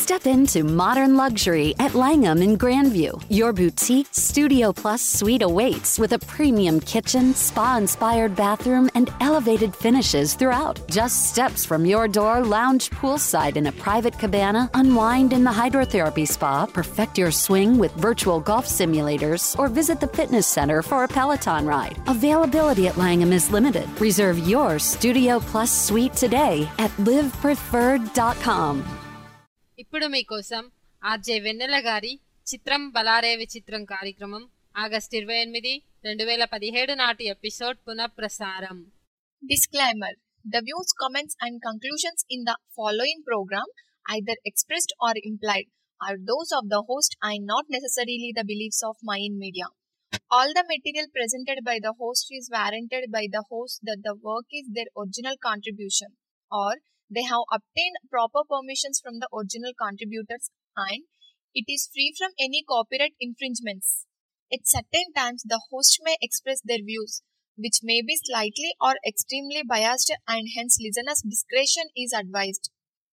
Step into modern luxury at Langham in Grandview. Your boutique Studio Plus suite awaits with a premium kitchen, spa inspired bathroom, and elevated finishes throughout. Just steps from your door, lounge poolside in a private cabana, unwind in the hydrotherapy spa, perfect your swing with virtual golf simulators, or visit the fitness center for a Peloton ride. Availability at Langham is limited. Reserve your Studio Plus suite today at livepreferred.com. ఇప్పుడు మీకోసం RJ వెన్నెల గారి చిత్రం బలారే విచిత్రం కార్యక్రమం August ఇరవై ఎనిమిది రెండు వేల పదిహేడు నాటి ఎపిసోడ్ పునఃప్రసారం Disclaimer The views, comments, and conclusions in the following program, either expressed or implied, are those of the host and not necessarily the beliefs of Mayan Media. All the material presented by the host is warranted by the host that the work is their original contribution or they have obtained proper permissions from the original contributors and it is free from any copyright infringements. At certain times, the host may express their views, which may be slightly or extremely biased, and hence listeners' discretion is advised.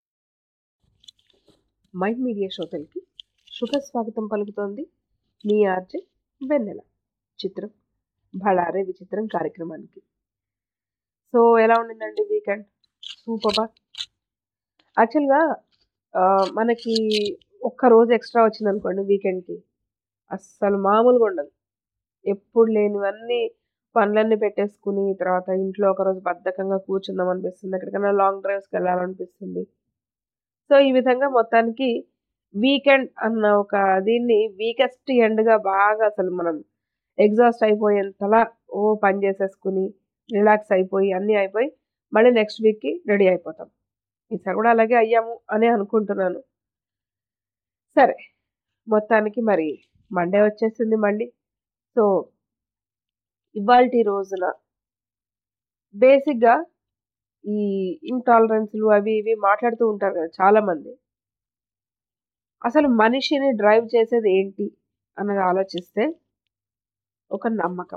Mind media శ్రోతలకి శుభ స్వాగతం పలుకుతోంది మీ RJ వెన్నెల చిత్రం భళారే విచిత్రం కార్యక్రమానికి so ఎలా ఉండిందండి weekend సూపర్బా యాక్చువల్గా మనకి ఒక్క రోజు ఎక్స్ట్రా వచ్చింది అనుకోండి వీకెండ్కి అస్సలు మామూలుగా ఉండదు ఎప్పుడు లేనివన్నీ పనులన్నీ పెట్టేసుకుని తర్వాత ఇంట్లో ఒకరోజు బద్ధకంగా కూర్చుందాం అనిపిస్తుంది ఎక్కడికైనా లాంగ్ డ్రైవ్స్కి వెళ్ళాలనిపిస్తుంది సో ఈ విధంగా మొత్తానికి వీకెండ్ అన్న ఒక దీన్ని వీకెస్ట్ ఎండ్గా బాగా అసలు మనం ఎగ్జాస్ట్ అయిపోయేంతలా ఓ పని చేసేసుకుని రిలాక్స్ అయిపోయి అన్నీ అయిపోయి మళ్ళీ నెక్స్ట్ వీక్కి రెడీ అయిపోతాం ఈసారి కూడా అలాగే అయ్యాము అని అనుకుంటున్నాను సరే మొత్తానికి మరి మండే వచ్చేసింది మళ్ళీ సో ఇవాళ రోజున బేసిక్గా ఈ ఇంటాలరెన్స్లు అవి ఇవి మాట్లాడుతూ ఉంటారు కదా చాలామంది అసలు మనిషిని డ్రైవ్ చేసేది ఏంటి అన్నది ఆలోచిస్తే ఒక నమ్మకం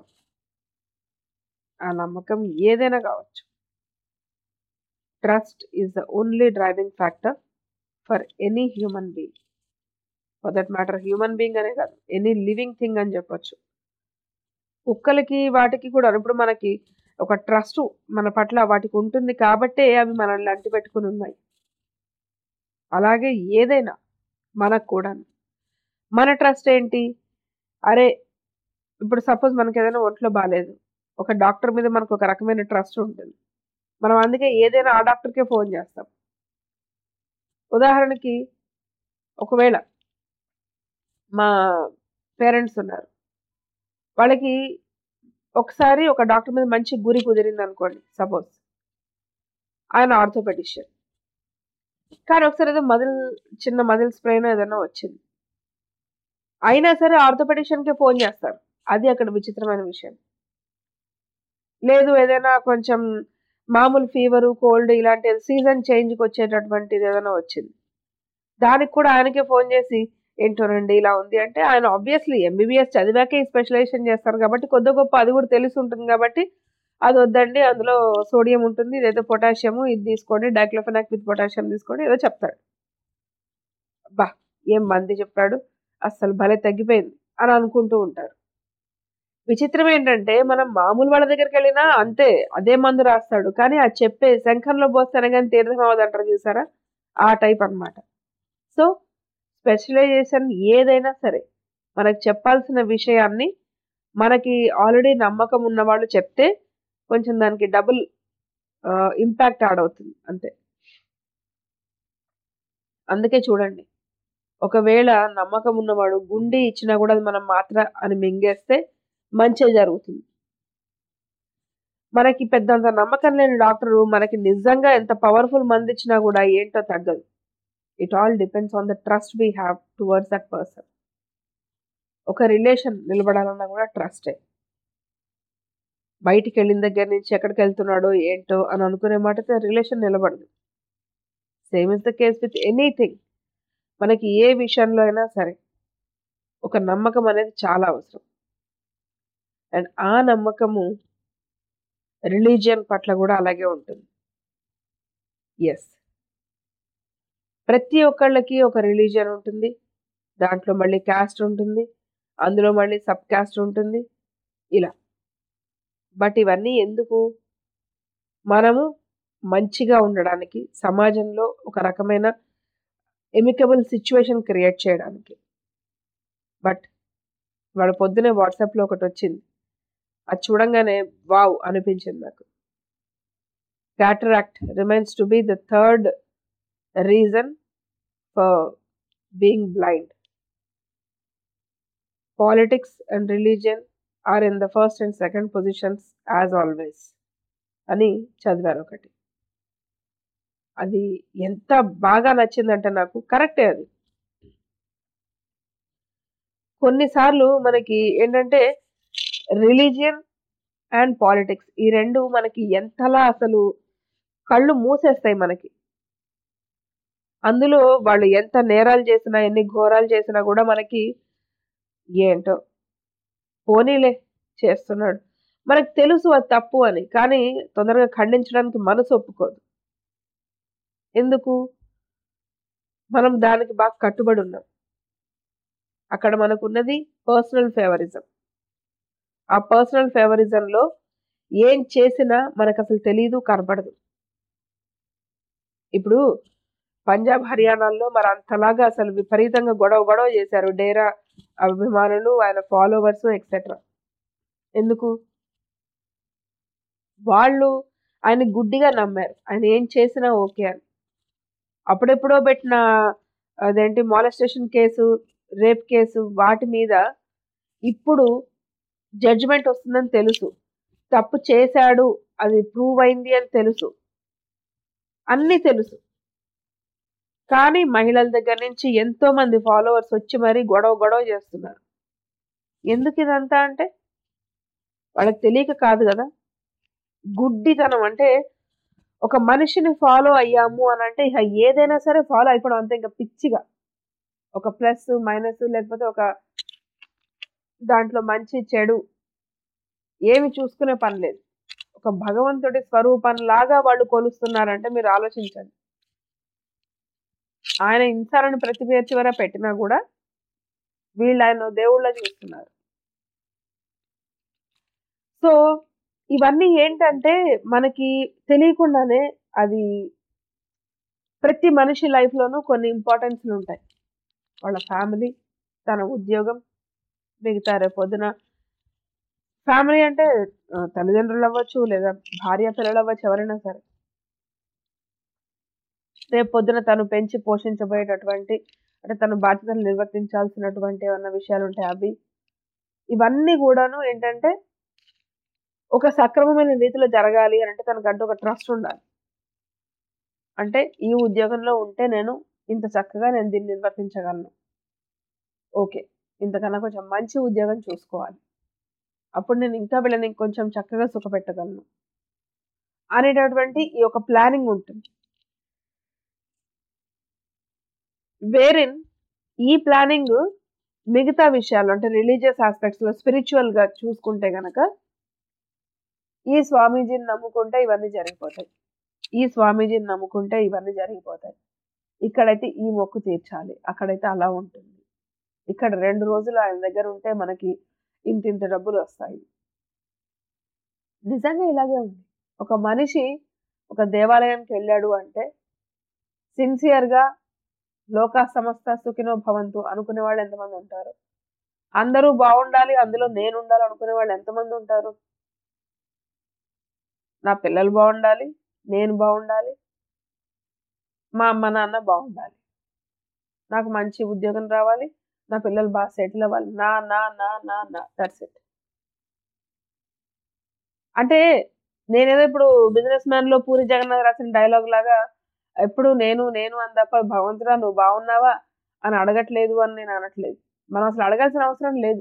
ఆ నమ్మకం ఏదైనా కావచ్చు trust is the only driving factor for any human being for that matter human being అనే కాదు ఎనీ లివింగ్ థింగ్ అని చెప్పొచ్చు కుక్కలకి వాటికి కూడా ఇప్పుడు మనకి ఒక ట్రస్ట్ మన పట్ల వాటికి ఉంటుంది కాబట్టే అవి మనల్ని అంటి పెట్టుకుని ఉన్నాయి అలాగే ఏదైనా మనకు కూడా మన ట్రస్ట్ ఏంటి అరే ఇప్పుడు సపోజ్ మనకి ఏదైనా ఒంట్లో బాగాలేదు ఒక డాక్టర్ మీద మనకు ఒక రకమైన ట్రస్ట్ ఉంటుంది మనం అందుకే ఏదైనా ఆ డాక్టర్కే ఫోన్ చేస్తాం ఉదాహరణకి ఒకవేళ మా పేరెంట్స్ ఉన్నారు వాళ్ళకి ఒకసారి ఒక డాక్టర్ మీద మంచి గురి కుదిరింది అనుకోండి సపోజ్ ఆయన ఆర్థోపెడిషియన్ కానీ ఒకసారి ఏదో మదిల్ చిన్న మదిల్ స్ప్రెయిన్ ఏదైనా వచ్చింది అయినా సరే ఆర్థోపెడిషియన్కే ఫోన్ చేస్తారు అది అక్కడ విచిత్రమైన విషయం లేదు ఏదైనా కొంచెం మామూలు ఫీవరు కోల్డ్ ఇలాంటి సీజన్ చేంజ్కి వచ్చేటటువంటిది ఏదైనా వచ్చింది దానికి కూడా ఆయనకే ఫోన్ చేసి ఏంటోనండి ఇలా ఉంది అంటే ఆయన ఆబ్వియస్లీ ఎంబీబీఎస్ చదివాకే ఈ స్పెషలైజేషన్ చేస్తారు కాబట్టి కొద్ది గొప్ప అది కూడా తెలిసి ఉంటుంది కాబట్టి అది వద్దండి అందులో సోడియం ఉంటుంది ఇదైతే పొటాషియము ఇది తీసుకోండి డైక్లోఫెనాక్ విత్ పొటాషియం తీసుకోండి ఏదో చెప్తాడు బా ఏం మంది చెప్పాడు అస్సలు భలే తగ్గిపోయింది అని అనుకుంటూ ఉంటారు విచిత్రం ఏంటంటే మనం మామూలు వాళ్ళ దగ్గరికి వెళ్ళినా అంతే అదే మందు రాస్తాడు కానీ అది చెప్పే శంఖంలో పోస్తానే కానీ తీర్థం అవ్వదంటారు చూసారా ఆ టైప్ అన్నమాట సో స్పెషలైజేషన్ ఏదైనా సరే మనకు చెప్పాల్సిన విషయాన్ని మనకి ఆల్రెడీ నమ్మకం ఉన్న వాళ్ళు చెప్తే కొంచెం దానికి డబుల్ ఇంపాక్ట్ యాడ్ అవుతుంది అంతే అందుకే చూడండి ఒకవేళ నమ్మకం ఉన్నవాడు గుండి ఇచ్చినా కూడా అది మనం మాత్ర అని మింగేస్తే మంచి జరుగుతుంది మనకి పెద్దంత నమ్మకం లేని డాక్టరు మనకి నిజంగా ఎంత పవర్ఫుల్ మంది ఇచ్చినా కూడా ఏంటో తగ్గదు it all depends on the trust we have towards that person ఒక రిలేషన్ నిలబడాలన్నా కూడా ట్రస్టే బయటికి వెళ్ళిన దగ్గర నుంచి ఎక్కడికి వెళ్తున్నాడో ఏంటో అని అనుకునే మాటతో రిలేషన్ నిలబడదు same is the case with anything మనకి ఏ విషయంలో అయినా సరే ఒక నమ్మకం అనేది చాలా అవసరం అండ్ ఆ నమ్మకము రిలీజియన్ పట్ల కూడా అలాగే ఉంటుంది ఎస్ ప్రతి ఒక్కళ్ళకి ఒక రిలీజియన్ ఉంటుంది దాంట్లో మళ్ళీ క్యాస్ట్ ఉంటుంది అందులో మళ్ళీ సబ్ క్యాస్ట్ ఉంటుంది ఇలా బట్ ఇవన్నీ ఎందుకు మనము మంచిగా ఉండడానికి సమాజంలో ఒక రకమైన ఎమికబుల్ సిచ్యువేషన్ క్రియేట్ చేయడానికి బట్ వాళ్ళ పొద్దునే వాట్సాప్లో ఒకటి వచ్చింది అది చూడంగానే వావ్ అనిపించింది నాకు cataract remains to be the third reason for being blind politics and religion are in the first and second positions as always అని చదివాను ఒకటి అది ఎంత బాగా నచ్చిందంటే నాకు కరెక్టే అది కొన్నిసార్లు మనకి ఏంటంటే రిలీజియన్ అండ్ పాలిటిక్స్ ఈ రెండు మనకి ఎంతలా అసలు కళ్ళు మూసేస్తాయి మనకి అందులో వాళ్ళు ఎంత నేరాలు చేసినా ఎన్ని ఘోరాలు చేసినా కూడా మనకి ఏంటో పోనీలే చేస్తున్నాడు మనకు తెలుసు అది తప్పు అని కానీ తొందరగా ఖండించడానికి మనసు ఒప్పుకోదు ఎందుకు మనం దానికి బాగా కట్టుబడి ఉన్నాం అక్కడ మనకున్నది పర్సనల్ ఫేవరిజం ఆ పర్సనల్ ఫేవరిజంలో ఏం చేసినా మనకు అసలు తెలియదు కనపడదు ఇప్పుడు పంజాబ్ హర్యానాల్లో మరి అంతలాగా అసలు విపరీతంగా గొడవ గొడవ చేశారు డేరా అభిమానులు ఆయన ఫాలోవర్స్ ఎక్సెట్రా ఎందుకు వాళ్ళు ఆయన గుడ్డిగా నమ్మారు ఆయన ఏం చేసినా ఓకే అని అప్పుడెప్పుడో పెట్టిన అదేంటి మాలెస్టేషన్ కేసు రేప్ కేసు వాటి మీద ఇప్పుడు జడ్జిమెంట్ వస్తుందని తెలుసు తప్పు చేశాడు అది ప్రూవ్ అయింది అని తెలుసు అన్నీ తెలుసు కానీ మహిళల దగ్గర నుంచి ఎంతో మంది ఫాలోవర్స్ వచ్చి మరీ గొడవ గొడవ చేస్తున్నారు ఎందుకు ఇదంతా అంటే వాళ్ళకి తెలియక కాదు కదా గుడ్డితనం అంటే ఒక మనిషిని ఫాలో అయ్యాము అని అంటే ఇక ఏదైనా సరే ఫాలో అయిపోవడం అంతే ఇంకా పిచ్చిగా ఒక ప్లస్ మైనస్ లేకపోతే ఒక దాంట్లో మంచి చెడు ఏమి చూసుకునే పని లేదు ఒక భగవంతుడి స్వరూపంలాగా వాళ్ళు కొలుస్తున్నారంటే మీరు ఆలోచించండి ఆయన ఇన్సాలను ప్రతిపేర్చి వర పెట్టినా కూడా వీళ్ళు ఆయన దేవుళ్ళ చూస్తున్నారు సో ఇవన్నీ ఏంటంటే మనకి తెలియకుండానే అది ప్రతి మనిషి లైఫ్లోనూ కొన్ని ఇంపార్టెన్స్లు ఉంటాయి వాళ్ళ ఫ్యామిలీ తన ఉద్యోగం మిగతా రేపు పొద్దున ఫ్యామిలీ అంటే ఆ, తల్లిదండ్రులు అవ్వచ్చు లేదా భార్య పిల్లలు అవ్వచ్చు ఎవరైనా సరే రేపు పొద్దున తను పెంచి పోషించబోయేటటువంటి అంటే తన బాధ్యతలు నిర్వర్తించాల్సినటువంటి ఏమన్నా విషయాలు ఉంటాయి అవి ఇవన్నీ కూడాను ఏంటంటే ఒక సక్రమమైన రీతిలో జరగాలి అని అంటే తనకంటూ ఒక ట్రస్ట్ ఉండాలి అంటే ఈ ఉద్యోగంలో ఉంటే నేను ఇంత చక్కగా నేను దీన్ని నిర్వర్తించగలను ఓకే ఇంతకన్నా కొంచెం మంచి ఉద్యోగం చూసుకోవాలి అప్పుడు నేను ఇంకా వీళ్ళని కొంచెం చక్కగా సుఖపెట్టగలను అనేటటువంటి ఈ యొక్క ప్లానింగ్ ఉంటుంది వేరిన్ ఈ ప్లానింగ్ మిగతా విషయాలు అంటే రిలీజియస్ ఆస్పెక్ట్స్లో స్పిరిచువల్గా చూసుకుంటే గనక ఈ స్వామీజీని నమ్ముకుంటే ఇవన్నీ జరిగిపోతాయి ఈ స్వామీజీని నమ్ముకుంటే ఇవన్నీ జరిగిపోతాయి ఇక్కడైతే ఈ మొక్కు తీర్చాలి అక్కడైతే అలా ఉంటుంది ఇక్కడ రెండు రోజులు ఆయన దగ్గర ఉంటే మనకి ఇంత ఇంత డబ్బులు వస్తాయి నిజంగా ఇలాగే ఉంది ఒక మనిషి ఒక దేవాలయానికి వెళ్ళాడు అంటే సిన్సియర్గా లోకా సమస్త సుఖినో భవంతు అనుకునే వాళ్ళు ఎంతమంది ఉంటారు అందరూ బాగుండాలి అందులో నేను ఉండాలి అనుకునే వాళ్ళు ఎంతమంది ఉంటారు నా పిల్లలు బాగుండాలి నేను బాగుండాలి మా అమ్మ నాన్న బాగుండాలి నాకు మంచి ఉద్యోగం రావాలి నా పిల్లలు బాగా సెటిల్ అవ్వాలి నా నా నా నా నా దట్స్ ఇట్ అంటే నేనేదో ఇప్పుడు బిజినెస్ మ్యాన్ లో పూరి జగన్నాథ్ రాసిన డైలాగ్ లాగా ఎప్పుడు నేను నేను అని తప్ప భగవంతుడా నువ్వు బాగున్నావా అని అడగట్లేదు అని నేను అనట్లేదు మనం అసలు అడగాల్సిన అవసరం లేదు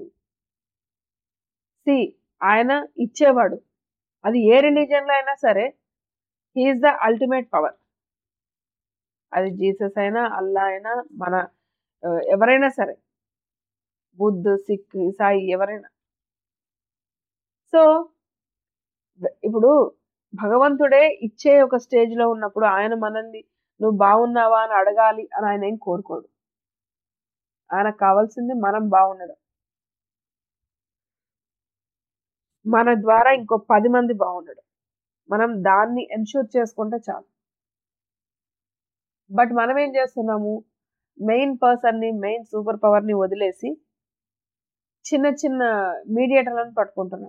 సి ఆయన ఇచ్చేవాడు అది ఏ రిలీజియన్లో అయినా సరే హీఈస్ ద అల్టిమేట్ పవర్ అది జీసస్ అయినా అల్లా అయినా మన ఆ, ఎవరైనా సరే బుద్ధ్ సిక్ ఇసాయి ఎవరైనా సో ఇప్పుడు భగవంతుడే ఇచ్చే ఒక స్టేజ్లో ఉన్నప్పుడు ఆయన మనల్ని నువ్వు బాగున్నావా అని అడగాలి అని ఆయన ఏం కోరుకోడు ఆయనకు కావాల్సింది మనం బాగుండడం మన ద్వారా ఇంకో పది మంది బాగుండడం మనం దాన్ని ఎన్ష్యూర్ చేసుకుంటే చాలు బట్ మనం ఏం చేస్తున్నాము మెయిన్ పర్సన్ని మెయిన్ సూపర్ పవర్ని వదిలేసి చిన్న చిన్న మీడియేటర్లను పట్టుకుంటున్నాం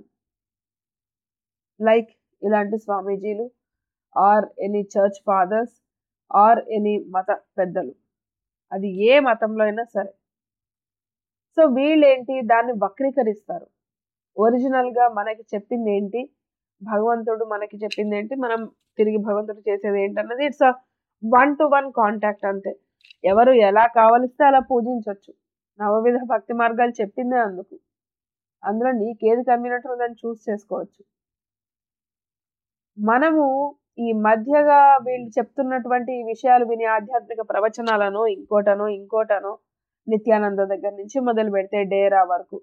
లైక్ ఇలాంటి స్వామీజీలు or any church fathers or any మత పెద్దలు అది ఏ మతంలో అయినా సరే సో వీళ్ళేంటి దాన్ని వక్రీకరిస్తారు ఒరిజినల్గా మనకి చెప్పింది ఏంటి భగవంతుడు మనకి చెప్పింది ఏంటి మనం తిరిగి భగవంతుడు చేసేది ఏంటి అన్నది it's one to one contact అంతే ఎవరు ఎలా కావలిస్తే అలా పూజించవచ్చు నవవిధ భక్తి మార్గాలు చెప్పిందే అందుకు అందులో నీకేది కన్వీనెంట్ దాన్ని చూస్ చేసుకోవచ్చు మనము ఈ మధ్యగా వీళ్ళు చెప్తున్నటువంటి ఈ విషయాలు విని ఆధ్యాత్మిక ప్రవచనాలను ఇంకోటనో ఇంకోటనో నిత్యానంద దగ్గర నుంచి మొదలు పెడితే డేరా వరకు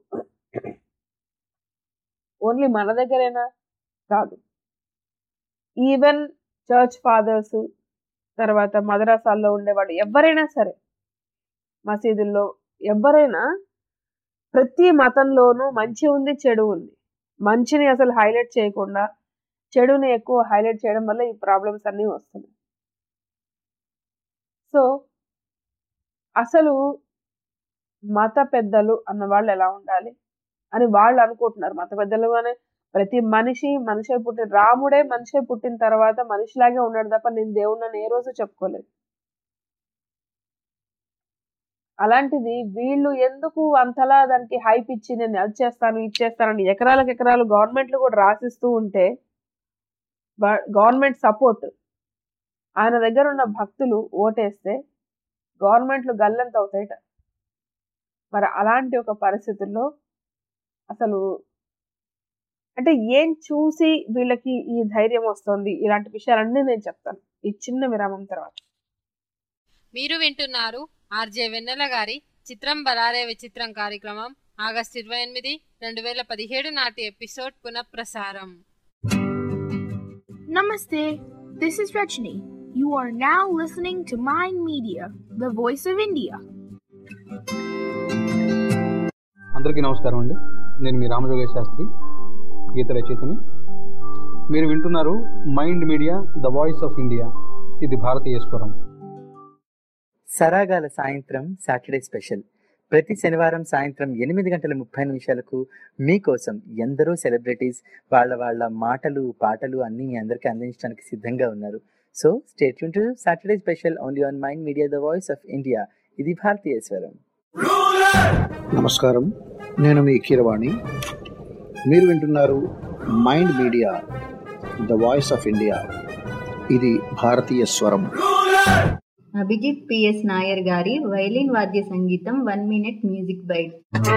ఓన్లీ మన దగ్గరేనా కాదు ఈవెన్ చర్చ్ ఫాదర్స్ తర్వాత మదరసాల్లో ఉండేవాళ్ళు ఎవరైనా సరే మసీదుల్లో ఎవరైనా ప్రతి మతంలోనూ మంచి ఉంది చెడు ఉంది మంచిని అసలు హైలైట్ చేయకుండా చెడుని ఎక్కువ హైలైట్ చేయడం వల్ల ఈ ప్రాబ్లమ్స్ అన్నీ వస్తున్నాయి సో అసలు మత పెద్దలు అన్న వాళ్ళు ఎలా ఉండాలి అని వాళ్ళు అనుకుంటున్నారు మత పెద్దలుగానే ప్రతి మనిషి మనిషే పుట్టిన రాముడే మనిషే పుట్టిన తర్వాత మనిషిలాగే ఉన్నాడు తప్ప నేను దేవుణ్ణని ఏ రోజు చెప్పుకోలేదు అలాంటిది వీళ్ళు ఎందుకు అంతలా దానికి హైప్ ఇచ్చి నేను అది చేస్తాను ఇది చేస్తానని ఎకరాలకు ఎకరాలు గవర్నమెంట్లు కూడా రాసిస్తూ ఉంటే గవర్నమెంట్ సపోర్ట్ ఆయన దగ్గర ఉన్న భక్తులు ఓటేస్తే గవర్నమెంట్లు గల్లంత అవుతాయట మరి అలాంటి ఒక పరిస్థితుల్లో అసలు అంటే ఏం చూసి వీళ్ళకి ఈ ధైర్యం వస్తుంది ఇలాంటి విషయాలన్నీ నేను చెప్తాను ఈ చిన్న విరామం తర్వాత మీరు వింటున్నారు ఆర్జే వెన్నెల గారి చిత్రం బలారే విచిత్రం కార్యక్రమం ఆగస్టు ఇరవై ఎనిమిది రెండు వేల పదిహేడు నాటి ఎపిసోడ్ పునఃప్రసారం Namaste. This is Rachni. You are now listening to Mind Media, the voice of India. అందరికీ నమస్కారం అండి నేను మీ రామజోగేశ్ శాస్త్రి గీత రచయితని మీరు వింటున్నారు mind media the voice of India ఇది భారతీయ స్వరం సరాగాల సాయంత్రం సాటర్డే స్పెషల్ ప్రతి శనివారం సాయంత్రం ఎనిమిది గంటల ముప్పై నిమిషాలకు మీకోసం ఎందరో సెలబ్రిటీస్ వాళ్ళ వాళ్ళ మాటలు పాటలు అన్నీ మీ అందరికీ అందించడానికి సిద్ధంగా ఉన్నారు so state to Saturday special only on mind media the voice of India ఇది భారతీయ స్వరం నమస్కారం నేను మీ కీరవాణి మీరు వింటున్నారు mind media the voice of India ఇది భారతీయ స్వరం అభిజిత్ పిఎస్ నాయర్ గారి వైలిన్ వాద్య సంగీతం వన్ మినిట్ మ్యూజిక్ బైట్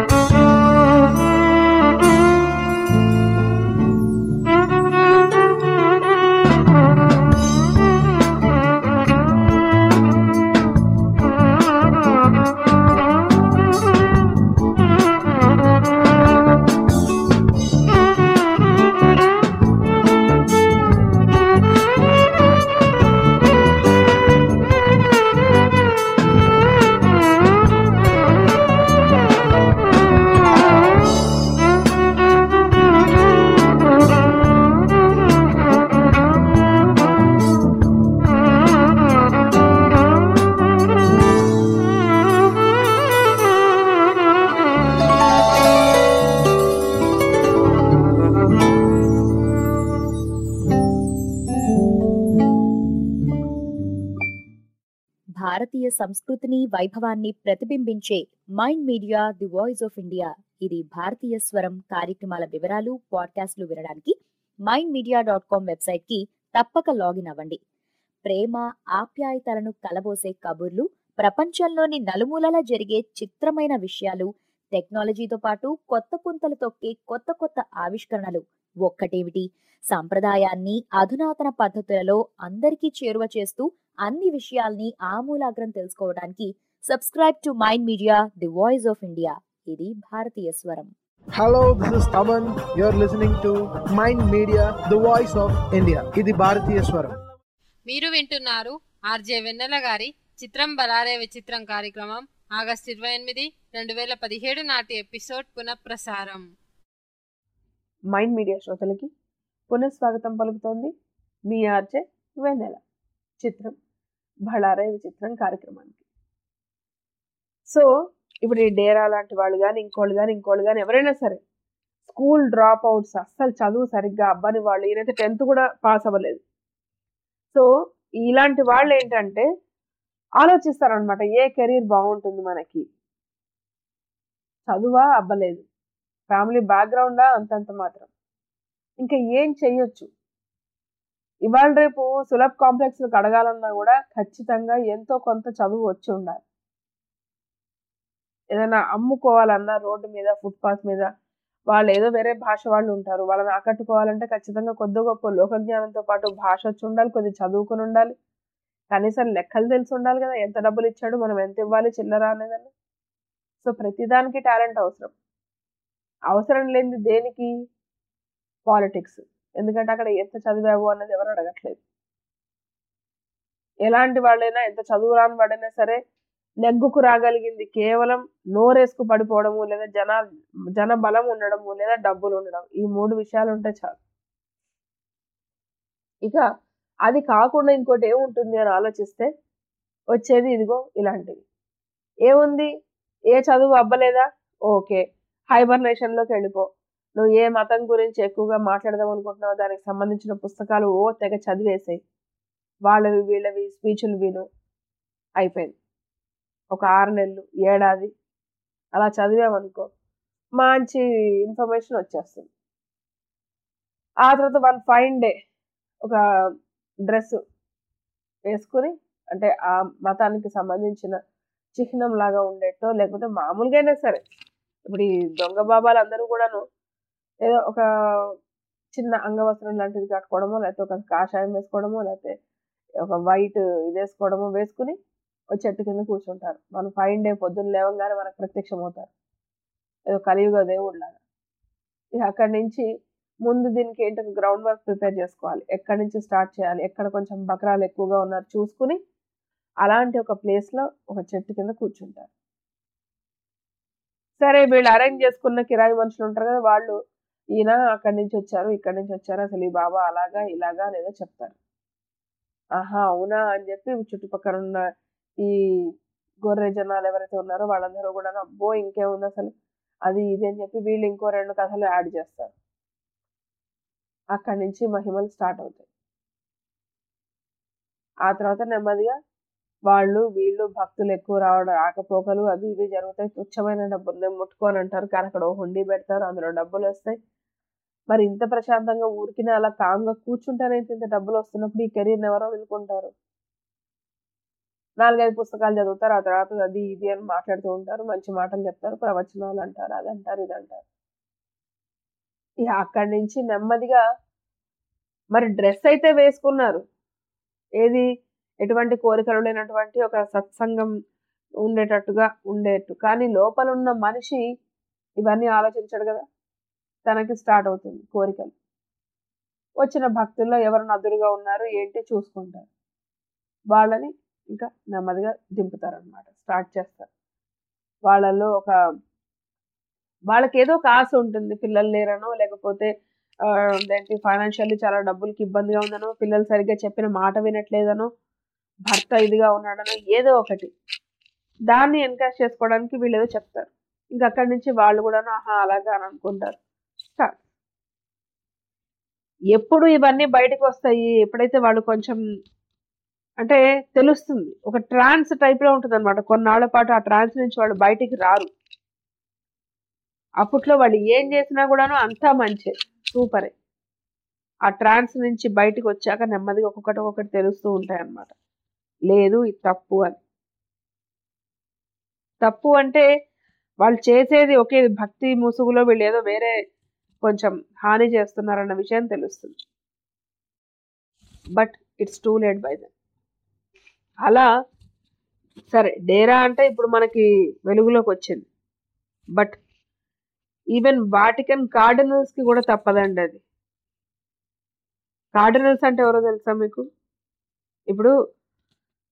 భారతీయ సంస్కృతిని వైభవాన్ని ప్రతిబింబించే mind media the voice of India ఇది భారతీయ స్వరం కార్యక్రమాల వివరాలు పాడ్కాస్ట్లు వినడానికి mind media dot com website కి తప్పక లాగిన్ అవ్వండి ప్రేమ ఆప్యాయతలను కలబోసే కబుర్లు ప్రపంచంలోని నలుమూలలా జరిగే చిత్రమైన విషయాలు టెక్నాలజీతో పాటు కొత్త పుంతలు తొక్కే కొత్త కొత్త ఆవిష్కరణలు ఒక్కటేమిటి సాంప్రదాయాన్ని అధునాతన పద్ధతులలో అందరికీ చేరువ చేస్తూ అన్ని విషయాల్ని ఆమూలాగ్రం తెలుసుకోవడానికి subscribe to mind media the voice of India ఇది భారతీయ స్వరం Hello, this is Taman. You're listening to Mind Media, the voice of India. ఇది భారతీయ స్వరం మీరు వింటున్నారు ఆర్జే వెన్నెల గారి చిత్రం బలారే విచిత్రం కార్యక్రమం ఆగస్టు ఇరవై ఎనిమిది రెండు వేల పదిహేడు నాటి ఎపిసోడ్ పునఃప్రసారం మైండ్ మీడియా శ్రోతలకి పునఃస్వాగతం పలుకుతోంది మీ ఆర్జే వెన్నెల చిత్రం బళారే విచిత్రం కార్యక్రమానికి సో ఇప్పుడు ఈ డేరా లాంటి వాళ్ళు కానీ ఇంకోళ్ళు కానీ ఇంకోళ్ళు కానీ ఎవరైనా సరే స్కూల్ డ్రాప్ అవుట్స్ అస్సలు చదువు సరిగ్గా అవ్వని వాళ్ళు ఈయనైతే టెన్త్ కూడా పాస్ అవ్వలేదు సో ఇలాంటి వాళ్ళు ఏంటంటే ఆలోచిస్తారనమాట ఏ కెరీర్ బాగుంటుంది మనకి చదువా అవ్వలేదు ఫ్యామిలీ బ్యాక్గ్రౌండా అంతంత మాత్రం ఇంకా ఏం చెయ్యొచ్చు ఇవాళ రేపు సులభ్ కాంప్లెక్స్లకు అడగాలన్నా కూడా ఖచ్చితంగా ఎంతో కొంత చదువు వచ్చి ఉండాలి ఏదైనా అమ్ముకోవాలన్నా రోడ్డు మీద ఫుట్పాత్ మీద వాళ్ళు ఏదో వేరే భాష వాళ్ళు ఉంటారు వాళ్ళని ఆకట్టుకోవాలంటే ఖచ్చితంగా కొద్ది గొప్ప లోక జ్ఞానంతో పాటు భాష వచ్చి ఉండాలి కొద్ది చదువుకుని ఉండాలి కనీసం లెక్కలు తెలిసి ఉండాలి కదా ఎంత డబ్బులు ఇచ్చాడు మనం ఎంత ఇవ్వాలి చిల్లర అనేదని సో ప్రతిదానికి టాలెంట్ అవసరం అవసరం లేనిది దేనికి పాలిటిక్స్ ఎందుకంటే అక్కడ ఎంత చదివావు అన్నది ఎవరు అడగట్లేదు ఎలాంటి వాళ్ళైనా ఎంత చదువు రాని వాడైనా సరే నెగ్గుకు రాగలిగింది కేవలం నోరేసుకు పడిపోవడము లేదా జన జన బలం ఉండడము లేదా డబ్బులు ఉండడం ఈ మూడు విషయాలు ఉంటే చాలు ఇక అది కాకుండా ఇంకోటి ఏముంటుంది అని ఆలోచిస్తే వచ్చేది ఇదిగో ఇలాంటివి ఏముంది ఏ చదువు అవ్వలేదా ఓకే హైబర్నేషన్లోకి వెళ్ళిపో నువ్వు ఏ మతం గురించి ఎక్కువగా మాట్లాడదాం అనుకుంటున్నావు దానికి సంబంధించిన పుస్తకాలు ఓ తెగ చదివేసాయి వాళ్ళవి వీళ్ళవి స్పీచ్లు విను అయిపోయింది ఒక ఆరు నెలలు ఏడాది అలా చదివామనుకో మంచి ఇన్ఫర్మేషన్ వచ్చేస్తుంది ఆ తర్వాత వన్ ఫైన్ డే ఒక డ్రెస్ వేసుకుని అంటే ఆ మతానికి సంబంధించిన చిహ్నం లాగా ఉండేటో లేకపోతే మామూలుగా అయినా సరే ఇప్పుడు ఈ దొంగ బాబాలు అందరూ కూడాను ఏదో ఒక చిన్న అంగవస్త్రం లాంటిది కట్టుకోవడమో లేకపోతే ఒక కాషాయం వేసుకోవడమో లేకపోతే ఒక వైట్ ఇది వేసుకోవడమో వేసుకుని ఒక చెట్టు కింద కూర్చుంటారు మనం ఫైన్ డే పొద్దున్న లేవగానే మనకు ప్రత్యక్షం అవుతారు ఏదో కలియుగ దేవుడు లాగా ఇక అక్కడి నుంచి ముందు దీనికి ఏంటో గ్రౌండ్ వర్క్ ప్రిపేర్ చేసుకోవాలి ఎక్కడి నుంచి స్టార్ట్ చేయాలి ఎక్కడ కొంచెం బకరాలు ఎక్కువగా ఉన్నారు చూసుకుని అలాంటి ఒక ప్లేస్లో ఒక చెట్టు కింద కూర్చుంటారు సరే వీళ్ళు అరేంజ్ చేసుకున్న కిరాయి మనుషులు ఉంటారు కదా వాళ్ళు ఈయన అక్కడి నుంచి వచ్చారు ఇక్కడి నుంచి వచ్చారు అసలు ఈ బాబా అలాగా ఇలాగా లేదో చెప్తారు ఆహా అవునా అని చెప్పి చుట్టుపక్కల ఉన్న ఈ గొర్రె జనాలు ఎవరైతే ఉన్నారో వాళ్ళందరూ కూడా అబ్బో ఇంకేముంది అసలు అది ఇది అని చెప్పి వీళ్ళు ఇంకో రెండు కథలు యాడ్ చేస్తారు అక్కడి నుంచి మహిమలు స్టార్ట్ అవుతాయి ఆ తర్వాత నెమ్మదిగా వాళ్ళు వీళ్ళు భక్తులు ఎక్కువ రావడం రాకపోకలు అవి ఇవి జరుగుతాయి తుచ్చమైన డబ్బులు నేను ముట్టుకొని అంటారు కానీ అక్కడ హుండీ పెడతారు అందులో డబ్బులు వస్తాయి మరి ఇంత ప్రశాంతంగా ఊరికినే అలా కామ్గా కూర్చుంటారైతే ఇంత డబ్బులు వస్తున్నప్పుడు ఈ కెరీర్ని ఎవరో వదులుకుంటారు నాలుగైదు పుస్తకాలు చదువుతారు ఆ తర్వాత అది ఇది అని మాట్లాడుతూ ఉంటారు మంచి మాటలు చెప్తారు ప్రవచనాలు అంటారు అది అంటారు ఇది అంటారు ఇక అక్కడి నుంచి నెమ్మదిగా మరి డ్రెస్ అయితే వేసుకున్నారు ఏది ఎటువంటి కోరికలు లేనటువంటి ఒక సత్సంగం ఉండేటట్టుగా ఉండేట్టు కానీ లోపల ఉన్న మనిషి ఇవన్నీ ఆలోచించడు కదా తనకి స్టార్ట్ అవుతుంది కోరికలు వచ్చిన భక్తుల్లో ఎవరు నదురుగా ఉన్నారు ఏంటి చూసుకుంటారు వాళ్ళని ఇంకా నెమ్మదిగా దింపుతారు అనమాట స్టార్ట్ చేస్తారు వాళ్ళల్లో ఒక వాళ్ళకి ఏదో ఒక ఆశ ఉంటుంది పిల్లలు లేరనో లేకపోతే ఏంటి ఫైనాన్షియల్లీ చాలా డబ్బులకి ఇబ్బందిగా ఉందనో పిల్లలు సరిగ్గా చెప్పిన మాట వినట్లేదనో భర్త ఇదిగా ఉన్నాడనో ఏదో ఒకటి దాన్ని ఎన్కరేజ్ చేసుకోవడానికి వీళ్ళు ఏదో చెప్తారు ఇంకా అక్కడి నుంచి వాళ్ళు కూడా ఆహా అలాగా అని అనుకుంటారు స్టార్ట్ ఎప్పుడు ఇవన్నీ బయటకు వస్తాయి ఎప్పుడైతే వాళ్ళు కొంచెం అంటే తెలుస్తుంది ఒక ట్రాన్స్ టైప్లో ఉంటుంది అనమాట కొన్నాళ్ల పాటు ఆ ట్రాన్స్ నుంచి వాళ్ళు బయటికి రారు అప్పట్లో వాళ్ళు ఏం చేసినా కూడాను అంతా మంచి సూపరే ఆ ట్రాన్స్ నుంచి బయటకు వచ్చాక నెమ్మదిగా ఒక్కొక్కటి ఒక్కొక్కటి తెలుస్తూ ఉంటాయి అన్నమాట లేదు ఇది తప్పు అని తప్పు అంటే వాళ్ళు చేసేది ఒకే భక్తి ముసుగులో వీళ్ళు ఏదో వేరే కొంచెం హాని చేస్తున్నారన్న విషయం తెలుస్తుంది but it's too late by then అలా సరే డేరా అంటే ఇప్పుడు మనకి వెలుగులోకి వచ్చింది బట్ ఈవెన్ వాటికన్ కార్డినల్స్ కి కూడా తప్పదండి అది కార్డినల్స్ అంటే ఎవరో తెలుసా మీకు ఇప్పుడు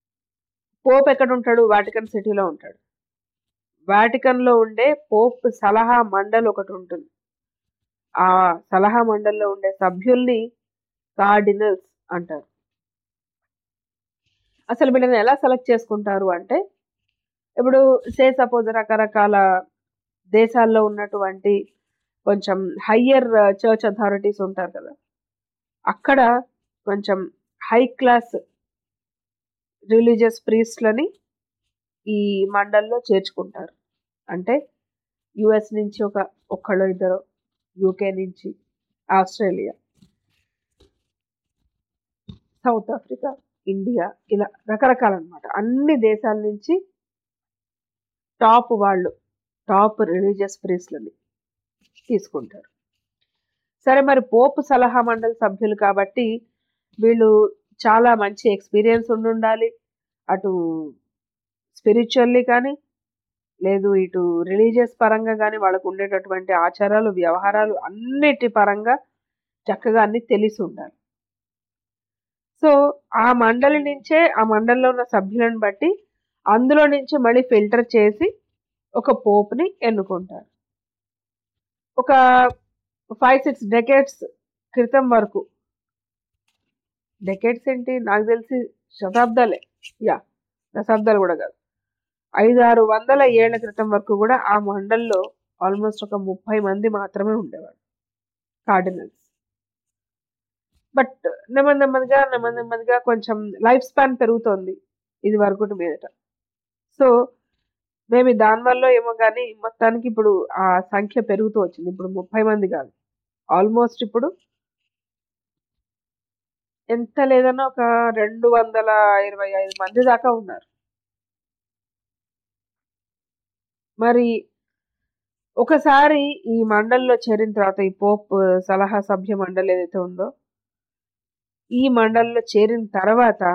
పోప్ ఎక్కడ ఉంటాడు వాటికన్ సిటీలో ఉంటాడు వాటికన్లో ఉండే పోప్ సలహా మండలి ఒకటి ఉంటుంది ఆ సలహా మండలిలో ఉండే సభ్యుల్ని కార్డినల్స్ అంటారు అసలు వీళ్ళని ఎలా సెలెక్ట్ చేసుకుంటారు అంటే ఇప్పుడు సే సపోజ్ రకరకాల దేశాల్లో ఉన్నటువంటి కొంచెం హయ్యర్ చర్చ్ అథారిటీస్ ఉంటారు కదా అక్కడ కొంచెం హై క్లాస్ రిలీజియస్ ప్రీస్ట్లని ఈ మండల్లో చేర్చుకుంటారు అంటే యుఎస్ నుంచి ఒక ఒక్కళ్ళు ఇద్దరు యూకే నుంచి ఆస్ట్రేలియా సౌత్ ఆఫ్రికా ఇండియా ఇలా రకరకాల అనమాట అన్ని దేశాల నుంచి టాప్ వాళ్ళు టాప్ రిలీజియస్ ప్రీస్లని తీసుకుంటారు సరే మరి పోపు సలహా మండలి సభ్యులు కాబట్టి వీళ్ళు చాలా మంచి ఎక్స్పీరియన్స్ ఉండి ఉండాలి అటు స్పిరిచువల్లీ కానీ లేదు ఇటు రిలీజియస్ పరంగా కానీ వాళ్ళకు ఉండేటటువంటి ఆచారాలు వ్యవహారాలు అన్నిటి పరంగా చక్కగా అన్ని తెలిసి ఉండాలి సో ఆ మండలి నుంచే ఆ మండలిలో ఉన్న సభ్యులను బట్టి అందులో నుంచి మళ్ళీ ఫిల్టర్ చేసి ఒక పోపుని ఎన్నుకుంటారు ఒక ఫైవ్ సిక్స్ డెకేట్స్ క్రితం వరకు డెకేట్స్ ఏంటి నాకు తెలిసి శతాబ్దాలే యా దశాబ్దాలు కూడా కాదు ఐదు ఆరు వందల ఏళ్ల క్రితం వరకు కూడా ఆ మండల్లో ఆల్మోస్ట్ ఒక ముప్పై మంది మాత్రమే ఉండేవాడు కార్డినల్స్ బట్ నెమ్మది నెమ్మదిగా నెమ్మది నెమ్మదిగా కొంచెం లైఫ్ స్పాన్ పెరుగుతోంది ఇది వరకు మీదట సో మేబీ దానివల్ల ఏమో కానీ మొత్తానికి ఇప్పుడు ఆ సంఖ్య పెరుగుతూ వచ్చింది ఇప్పుడు ముప్పై మంది కాదు ఆల్మోస్ట్ ఇప్పుడు ఎంత లేదన్నా ఒక రెండు వందల ఇరవై ఐదు మంది దాకా ఉన్నారు మరి ఒకసారి ఈ మండలిలో చేరిన తర్వాత ఈ పోప్ సలహా సభ్య మండలి ఏదైతే ఉందో ఈ మండలిలో చేరిన తర్వాత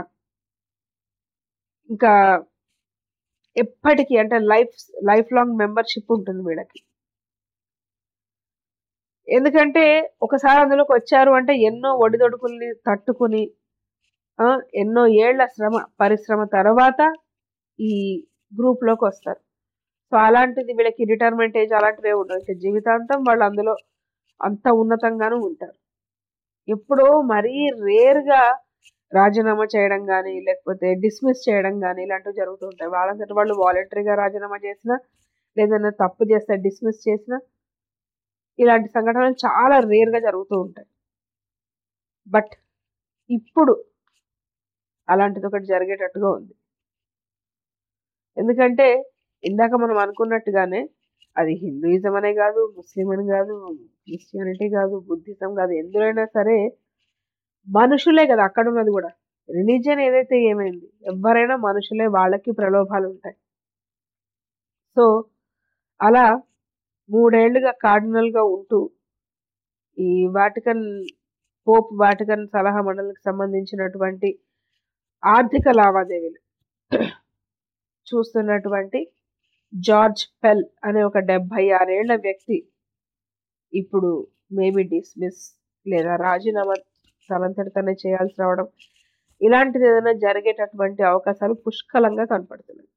ఇంకా ఎప్పటికీ అంటే లైఫ్ లైఫ్ లాంగ్ మెంబర్షిప్ ఉంటుంది వీళ్ళకి ఎందుకంటే ఒకసారి అందులోకి వచ్చారు అంటే ఎన్నో ఒడిదొడుకుల్ని తట్టుకుని ఆ, ఎన్నో ఏళ్ల శ్రమ పరిశ్రమ తర్వాత ఈ గ్రూప్లోకి వస్తారు సో అలాంటిది వీళ్ళకి రిటైర్మెంట్ ఏజ్ అలాంటివే ఉండవు ఇంకా జీవితాంతం వాళ్ళు అందులో అంత ఉన్నతంగానూ ఉంటారు ఎప్పుడో మరీ రేర్గా రాజీనామా చేయడం కానీ లేకపోతే డిస్మిస్ చేయడం కానీ ఇలాంటివి జరుగుతూ ఉంటాయి వాళ్ళంతటి వాళ్ళు వాలంటరీగా రాజీనామా చేసినా లేదన్నా తప్పు చేస్తే డిస్మిస్ చేసినా ఇలాంటి సంఘటనలు చాలా రేర్గా జరుగుతూ ఉంటాయి బట్ ఇప్పుడు అలాంటిది ఒకటి జరిగేటట్టుగా ఉంది ఎందుకంటే ఇందాక మనం అనుకున్నట్టుగానే అది హిందూయిజం అనే కాదు ముస్లిం అని కాదు క్రిస్టియానిటీ కాదు బుద్ధిజం కాదు ఎందులోనైనా సరే మనుషులే కదా అక్కడ ఉన్నది కూడా రిలీజియన్ ఏదైతే ఏమైంది ఎవరైనా మనుషులే వాళ్ళకి ప్రలోభాలు ఉంటాయి సో అలా మూడేళ్లుగా కార్డినల్గా ఉంటూ ఈ వాటికన్ పోప్ వాటికన్ సలహా మండలికి సంబంధించినటువంటి ఆర్థిక లావాదేవీలు చూస్తున్నటువంటి జార్జ్ పెల్ అనే ఒక డెబ్భై ఆరేళ్ల వ్యక్తి ఇప్పుడు మేబీ డిస్మిస్ లేదా రాజీనామా తనంతటి తనే చేయాల్సి రావడం ఇలాంటిది ఏదైనా జరిగేటటువంటి అవకాశాలు పుష్కలంగా కనపడుతున్నాయి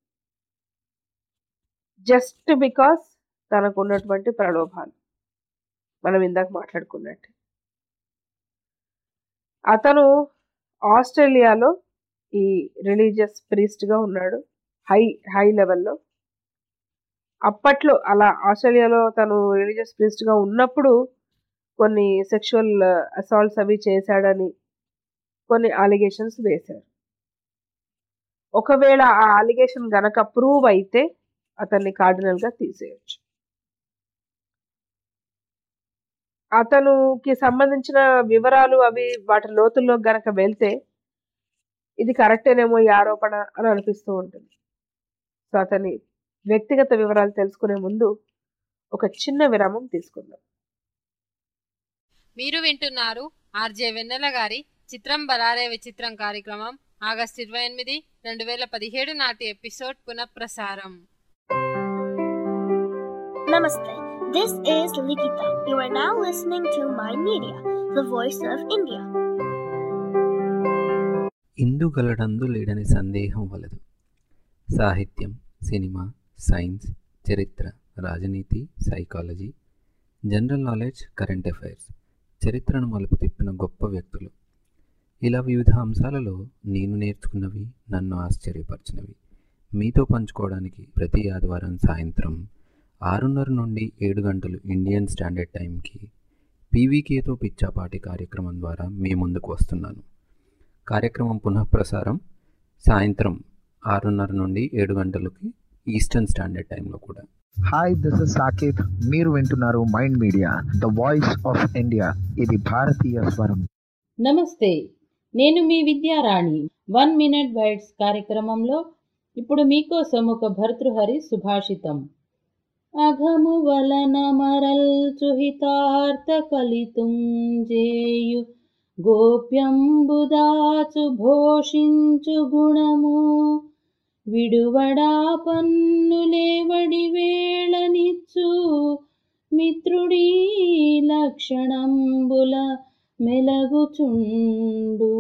జస్ట్ బికాస్ తనకు ఉన్నటువంటి ప్రలోభాలు మనం ఇందాక మాట్లాడుకున్నట్టు అతను ఆస్ట్రేలియాలో ఈ రిలీజియస్ ప్రీస్ట్గా ఉన్నాడు హై హై లెవెల్లో అప్పట్లో అలా ఆస్ట్రేలియాలో తను రిలీజియస్ ప్రీస్ట్గా ఉన్నప్పుడు కొన్ని సెక్షువల్ అసాల్ట్స్ అవి చేశాడని కొన్ని అలిగేషన్స్ వేశారు ఒకవేళ ఆ అలిగేషన్ గనక ప్రూవ్ అయితే అతన్ని కార్డినల్గా తీసేయచ్చు అతనుకి సంబంధించిన వివరాలు అవి వాటి లోతుల్లో గనక వెళ్తే ఇది కరెక్టేనేమో ఈ ఆరోపణ అని అనిపిస్తూ ఉంటుంది సో అతని వ్యక్తిగత వివరాలు తెలుసుకునే ముందు ఒక చిన్న విరామం తీసుకుందాం మీరు వింటున్నారు ఆర్జే వెన్నెల గారి చిత్రం బలారే విచిత్రం కార్యక్రమం ఆగస్టు ఇరవై ఎనిమిది రెండు వేల పదిహేడు నాటి ఎపిసోడ్ పునఃప్రసారం Namaste. This is Likita. You are now listening to My Media, the voice of India. ఇందుగలడందు లేడని సందేహం వలదు సాహిత్యం సినిమా సైన్స్ చరిత్ర రాజనీతి psychology general knowledge current affairs చరిత్రను మలుపు తిప్పిన గొప్ప వ్యక్తులు ఇలా వివిధ అంశాలలో నేను నేర్చుకున్నవి నన్ను ఆశ్చర్యపరిచినవి మీతో పంచుకోవడానికి ప్రతి ఆదివారం సాయంత్రం ఆరున్నర నుండి ఏడు గంటలు ఇండియన్ స్టాండర్డ్ టైంకి పీవీకేతో పిచ్చాపాటి కార్యక్రమం ద్వారా మీ ముందుకు వస్తున్నాను కార్యక్రమం పునఃప్రసారం సాయంత్రం ఆరున్నర నుండి ఏడు గంటలకి ఈస్టర్న్ స్టాండర్డ్ టైంలో కూడా హాయ్ దిస్ ఇస్ సాకేత్ మీరు వింటున్నారు mind media the voice of India ఇది భారతీయ స్వరం నమస్తే నేను మీ విద్యారాణి వన్ మినిట్ బైట్స్ కార్యక్రమంలో ఇప్పుడు మీకోసం ఒక భర్తృహరి సుభాషితం అఘము వలన మరల్చుహితార్థ కలితుంజేయు గోప్యంబుదాచు భోషించు గుణము విడువడా పన్నులేవడి వేళనిచ్చు మిత్రుడీ లక్షణంబుల మెలగుచుండు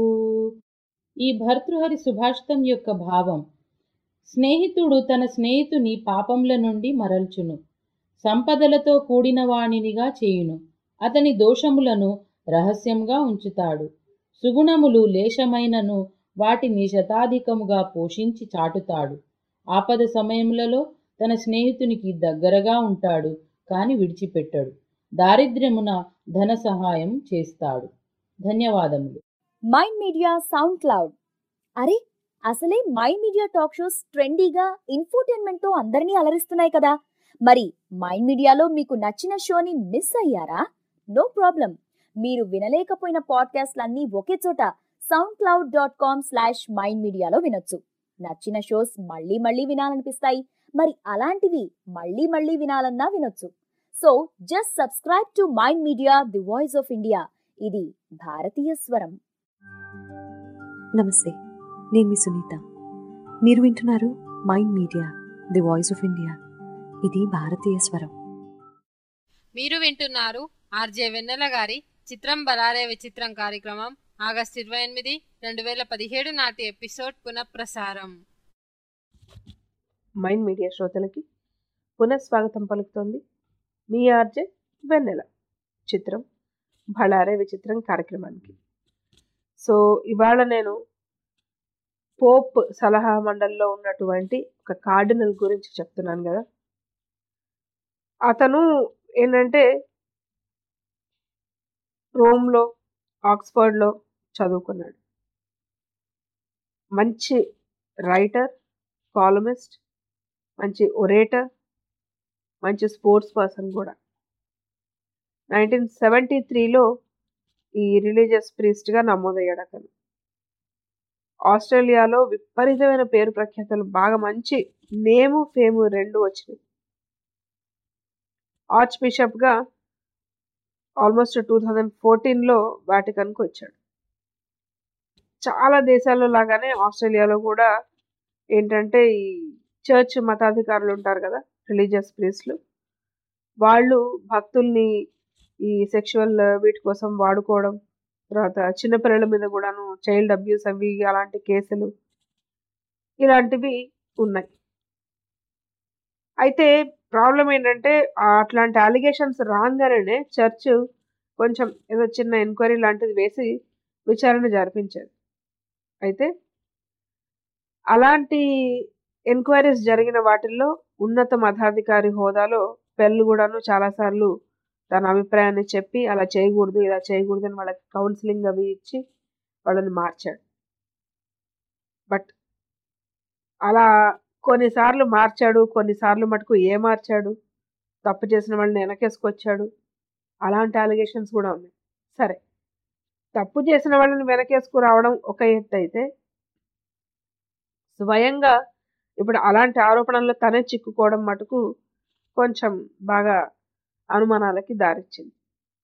ఈ భర్తృహరి సుభాషితం యొక్క భావం స్నేహితుడు తన స్నేహితుని పాపంల నుండి మరల్చును సంపదలతో కూడిన వాణినిగా చేయును అతని దోషములను రహస్యంగా ఉంచుతాడు సుగుణములు లేశమైనను వాటిని శతాధికముగా పోషించి చాటుతాడు ఆపద సమయములలో తన స్నేహితునికి దగ్గరగా ఉంటాడు కాని విడిచిపెట్టడు దారిద్ర్యమున ధన సహాయం చేస్తాడు ధన్యవాదములు మైండ్ మీడియా సౌండ్ క్లౌడ్ అరే అసలే మైండ్ మీడియా టాక్ షోస్ ట్రెండీగా ఇన్ఫోటైన్మెంట్ తో అందరినీ అలరిస్తున్నాయి కదా మరి మైండ్ మీడియాలో మీకు నచ్చిన షోని మిస్ అయ్యారా నో ప్రాబ్లం మీరు వినలేకపోయిన పాడ్కాస్ట్లన్నీ ఒకే చోట sound cloud dot com slash mind మీడియాలో వినొచ్చు నచ్చిన షోస్ మళ్ళీ మళ్ళీ వినాలనిపిస్తాయి మరి అలాంటివి మళ్ళీ మళ్ళీ వినాలన్నా వినొచ్చు so just subscribe to mind media the voice of India ఇది భారతీయ స్వరం నమస్తే నేను మీ సునీత మీరు వింటున్నారు mind media the voice of India ఇది భారతీయ స్వరం మీరు వింటున్నారు ఆర్జే వెన్నెల గారి చిత్రం బలారే విచిత్రం కార్యక్రమం ఆగస్టు ఇరవై ఎనిమిది రెండు వేల పదిహేడు నాటి ఎపిసోడ్ పునఃప్రసారం మైండ్ మీడియా శ్రోతలకి పునఃస్వాగతం పలుకుతోంది మీ ఆర్జే వెన్నెల చిత్రం భళారే విచిత్రం కార్యక్రమానికి సో ఇవాళ నేను పోప్ సలహా మండలిలో ఉన్నటువంటి ఒక కార్డినల్ గురించి చెప్తున్నాను కదా అతను ఏంటంటే రోమ్లో ఆక్స్ఫర్డ్లో చదువుకున్నాడు మంచి రైటర్ కాలమిస్ట్ మంచి ఒరేటర్ మంచి స్పోర్ట్స్ పర్సన్ కూడా నైన్టీన్ సెవెంటీ త్రీలో ఈ రిలీజియస్ ప్రీస్ట్గా నమోదయ్యాడు అతను ఆస్ట్రేలియాలో విపరీతమైన పేరు ప్రఖ్యాతలు బాగా మంచి నేము ఫేము రెండు వచ్చినాయి ఆర్చ్ బిషప్గా ఆల్మోస్ట్ టూ థౌజండ్ ఫోర్టీన్లో వాటికన్కి వచ్చాడు చాలా దేశాల్లో లాగానే ఆస్ట్రేలియాలో కూడా ఏంటంటే ఈ చర్చ్ మతాధికారులు ఉంటారు కదా రిలీజియస్ ప్రీస్లు వాళ్ళు భక్తుల్ని ఈ సెక్షువల్ వీటి కోసం వాడుకోవడం తర్వాత చిన్నపిల్లల మీద కూడాను చైల్డ్ అబ్యూస్ అవి అలాంటి కేసులు ఇలాంటివి ఉన్నాయి అయితే ప్రాబ్లం ఏంటంటే అట్లాంటి అలిగేషన్స్ రాగానే చర్చ్ కొంచెం ఏదో చిన్న ఎంక్వైరీ లాంటిది వేసి విచారణ జరిపించేది అయితే అలాంటి ఎంక్వైరీస్ జరిగిన వాటిల్లో ఉన్నత మతాధికారి హోదాలో పెళ్ళు కూడాను చాలాసార్లు తన అభిప్రాయాన్ని చెప్పి అలా చేయకూడదు ఇలా చేయకూడదు అని వాళ్ళకి కౌన్సిలింగ్ అవి ఇచ్చి వాళ్ళని మార్చాడు బట్ అలా కొన్నిసార్లు మార్చాడు కొన్నిసార్లు మటుకు ఏ మార్చాడు తప్పు చేసిన వాళ్ళని వెనకేసుకొచ్చాడు అలాంటి అలిగేషన్స్ కూడా ఉన్నాయి సరే తప్పు చేసిన వాళ్ళని వెనకేసుకు రావడం ఒక ఎత్తు అయితే స్వయంగా ఇప్పుడు అలాంటి ఆరోపణల్లో తనే చిక్కుకోవడం మటుకు కొంచెం బాగా అనుమానాలకి దారిచ్చింది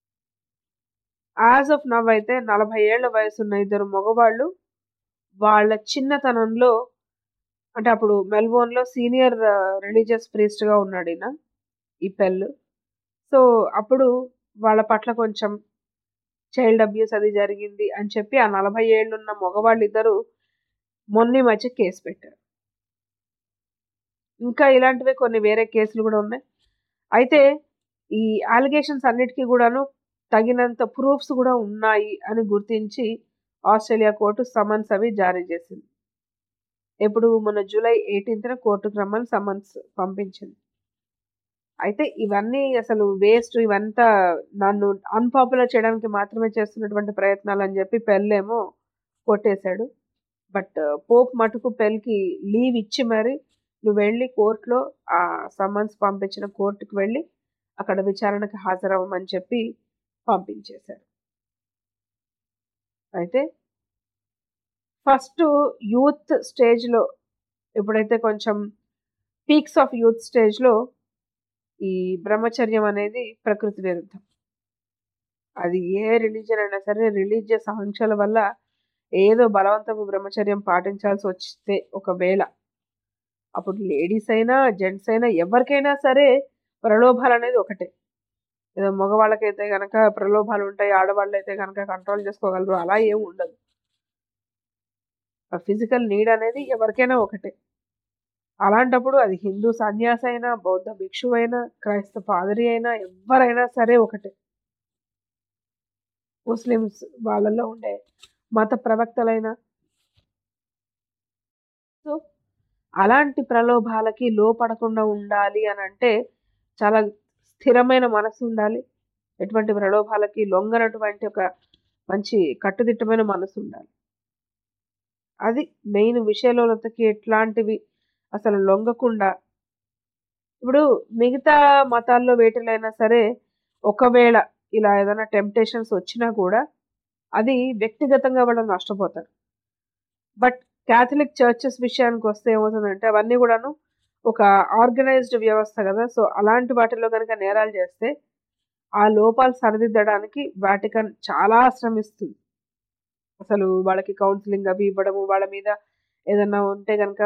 యాజ్ ఆఫ్ నవ్ అయితే నలభై ఏళ్ల వయసున్న ఇద్దరు మగవాళ్ళు వాళ్ళ చిన్నతనంలో అంటే అప్పుడు మెల్బోర్న్లో సీనియర్ రిలీజియస్ ప్రీస్ట్గా ఉన్నాడు ఈయన ఈ పెళ్ళు సో అప్పుడు వాళ్ళ పట్ల కొంచెం చైల్డ్ అబ్యూస్ అది జరిగింది అని చెప్పి ఆ నలభై ఏళ్ళున్న మగవాళ్ళు ఇద్దరు మొన్న మధ్య కేసు పెట్టారు ఇంకా ఇలాంటివే కొన్ని వేరే కేసులు కూడా ఉన్నాయి అయితే ఈ అలిగేషన్స్ అన్నిటికీ కూడాను తగినంత ప్రూఫ్స్ కూడా ఉన్నాయి అని గుర్తించి ఆస్ట్రేలియా కోర్టు సమన్స్ అవి జారీ చేసింది ఇప్పుడు మన జూలై ఎయిటీన్త్న కోర్టుకు రమ్మని సమన్స్ పంపించింది అయితే ఇవన్నీ అసలు వేస్ట్ ఇవంతా నన్ను అన్పాపులర్ చేయడానికి మాత్రమే చేస్తున్నటువంటి ప్రయత్నాలు అని చెప్పి పెళ్ళేమో కొట్టేశాడు బట్ పోప్ మటుకు పెళ్ళికి లీవ్ ఇచ్చి మరి నువ్వు వెళ్ళి కోర్టులో ఆ సమన్స్ పంపించిన కోర్టుకు వెళ్ళి అక్కడ విచారణకు హాజరవ్వమని చెప్పి పంపించేశారు అయితే ఫస్ట్ యూత్ స్టేజ్లో ఎప్పుడైతే కొంచెం పీక్స్ ఆఫ్ యూత్ స్టేజ్లో ఈ బ్రహ్మచర్యం అనేది ప్రకృతి విరుద్ధం అది ఏ రిలీజియన్ అయినా సరే రిలీజియస్ ఆంక్షల వల్ల ఏదో బలవంతపు బ్రహ్మచర్యం పాటించాల్సి వస్తే ఒకవేళ అప్పుడు లేడీస్ అయినా జెంట్స్ అయినా ఎవరికైనా సరే ప్రలోభాలు అనేది ఒకటే ఏదో మగవాళ్ళకైతే కనుక ప్రలోభాలు ఉంటాయి ఆడవాళ్ళు అయితే కనుక కంట్రోల్ చేసుకోగలరు అలా ఏమి ఉండదు ఫిజికల్ నీడ్ అనేది ఎవరికైనా ఒకటే అలాంటప్పుడు అది హిందూ సన్యాసి అయినా బౌద్ధ భిక్షువు అయినా క్రైస్తవ పాదరి అయినా ఎవరైనా సరే ఒకటే ముస్లిమ్స్ వాళ్ళల్లో ఉండే మత ప్రవక్తలైనా సో అలాంటి ప్రలోభాలకి లోపడకుండా ఉండాలి అని అంటే చాలా స్థిరమైన మనసు ఉండాలి ఎటువంటి ప్రలోభాలకి లొంగనటువంటి ఒక మంచి కట్టుదిట్టమైన మనసు ఉండాలి అది మెయిన్ విషయలోలతకి ఎట్లాంటివి అసలు లొంగకుండా ఇప్పుడు మిగతా మతాల్లో వేటిలైనా సరే ఒకవేళ ఇలా ఏదైనా టెంప్టేషన్స్ వచ్చినా కూడా అది వ్యక్తిగతంగా వాళ్ళు నష్టపోతారు బట్ క్యాథలిక్ చర్చెస్ విషయానికి వస్తే ఏమవుతుందంటే అవన్నీ కూడాను ఒక ఆర్గనైజ్డ్ వ్యవస్థ కదా సో అలాంటి వాటిలో కనుక నేరాలు చేస్తే ఆ లోపాలు సరిదిద్దడానికి వాటికన్ చాలా శ్రమిస్తుంది అసలు వాళ్ళకి కౌన్సిలింగ్ అవి ఇవ్వడము వాళ్ళ మీద ఏదన్నా ఉంటే కనుక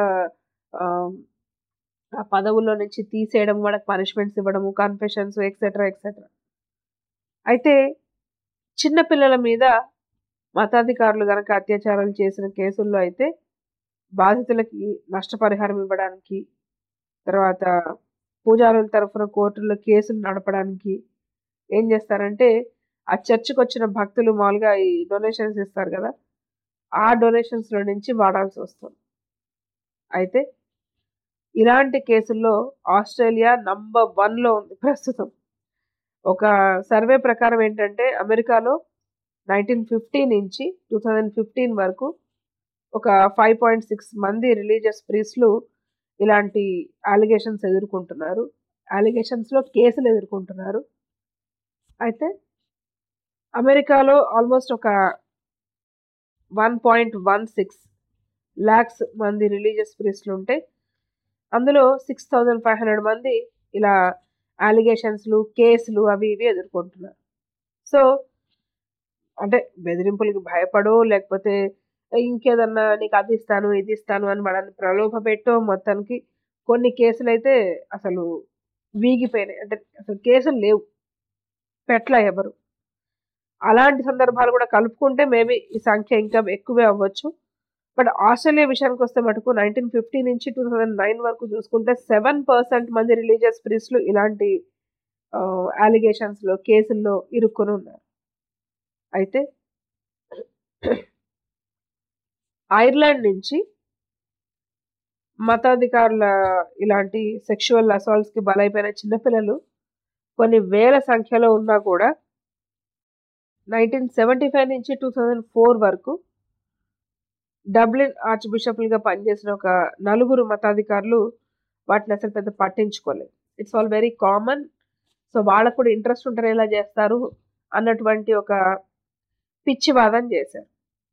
ఆ పదవుల్లో నుంచి తీసేయడం వాళ్ళకి పనిష్మెంట్స్ ఇవ్వడము కన్ఫెషన్స్ ఎక్సెట్రా ఎక్సెట్రా అయితే చిన్నపిల్లల మీద మతాధికారులు కనుక అత్యాచారాలు చేసిన కేసుల్లో అయితే బాధితులకి నష్టపరిహారం ఇవ్వడానికి తర్వాత పూజారుల తరఫున కోర్టుల్లో కేసులు నడపడానికి ఏం చేస్తారంటే ఆ చర్చికి వచ్చిన భక్తులు మామూలుగా ఈ డొనేషన్స్ ఇస్తారు కదా ఆ డొనేషన్స్లో నుంచి వాడాల్సి వస్తుంది అయితే ఇలాంటి కేసుల్లో ఆస్ట్రేలియా నంబర్ వన్లో ఉంది ప్రస్తుతం ఒక సర్వే ప్రకారం ఏంటంటే అమెరికాలో నైన్టీన్ ఫిఫ్టీ నుంచి టూ థౌజండ్ ఫిఫ్టీన్ వరకు ఒక ఫైవ్ పాయింట్ సిక్స్ మంది రిలీజియస్ ప్రీస్లు ఇలాంటి అలిగేషన్స్ ఎదుర్కొంటున్నారు అలిగేషన్స్లో కేసులు ఎదుర్కొంటున్నారు అయితే అమెరికాలో ఆల్మోస్ట్ ఒక one point one six lakhs మంది రిలీజియస్ ప్రీస్లు ఉంటే అందులో సిక్స్ థౌజండ్ ఫైవ్ హండ్రెడ్ మంది ఇలా అలిగేషన్స్లు కేసులు అవి ఇవి ఎదుర్కొంటున్నారు సో అంటే బెదిరింపులకి భయపడో లేకపోతే ఇంకేదన్నా నీకు అది ఇస్తాను ఇది ఇస్తాను అని వాళ్ళని ప్రలోభ పెట్టో మొత్తానికి కొన్ని కేసులు అయితే అసలు వీగిపోయినాయి అంటే అసలు కేసులు లేవు పెట్ల ఎవరు అలాంటి సందర్భాలు కూడా కలుపుకుంటే మేబీ ఈ సంఖ్య ఇంకా ఎక్కువే అవ్వచ్చు బట్ ఆస్ట్రేలియా విషయానికి వస్తే మటుకు నైన్టీన్ ఫిఫ్టీ నుంచి టూ థౌజండ్ నైన్ వరకు చూసుకుంటే సెవెన్ పర్సెంట్ మంది రిలీజియస్ ప్రీస్లు ఇలాంటి అలిగేషన్స్లో కేసుల్లో ఇరుక్కొని ఉన్నారు అయితే ఐర్లాండ్ నుంచి మతాధికారుల ఇలాంటి సెక్షువల్ అసాల్ట్స్కి బలైపోయిన చిన్నపిల్లలు కొన్ని వేల సంఖ్యలో ఉన్నా కూడా నైన్టీన్ సెవెంటీ ఫైవ్ నుంచి టూ థౌజండ్ ఫోర్ వరకు డబ్లిన్ ఆర్చ్ బిషప్లుగా పనిచేసిన ఒక నలుగురు మతాధికారులు వాటిని అసలు పెద్ద పట్టించుకోలేదు it's all very common so వాళ్ళకు కూడా ఇంట్రెస్ట్ ఉంటే ఎలా చేస్తారు అన్నటువంటి ఒక పిచ్చివాదం చేశారు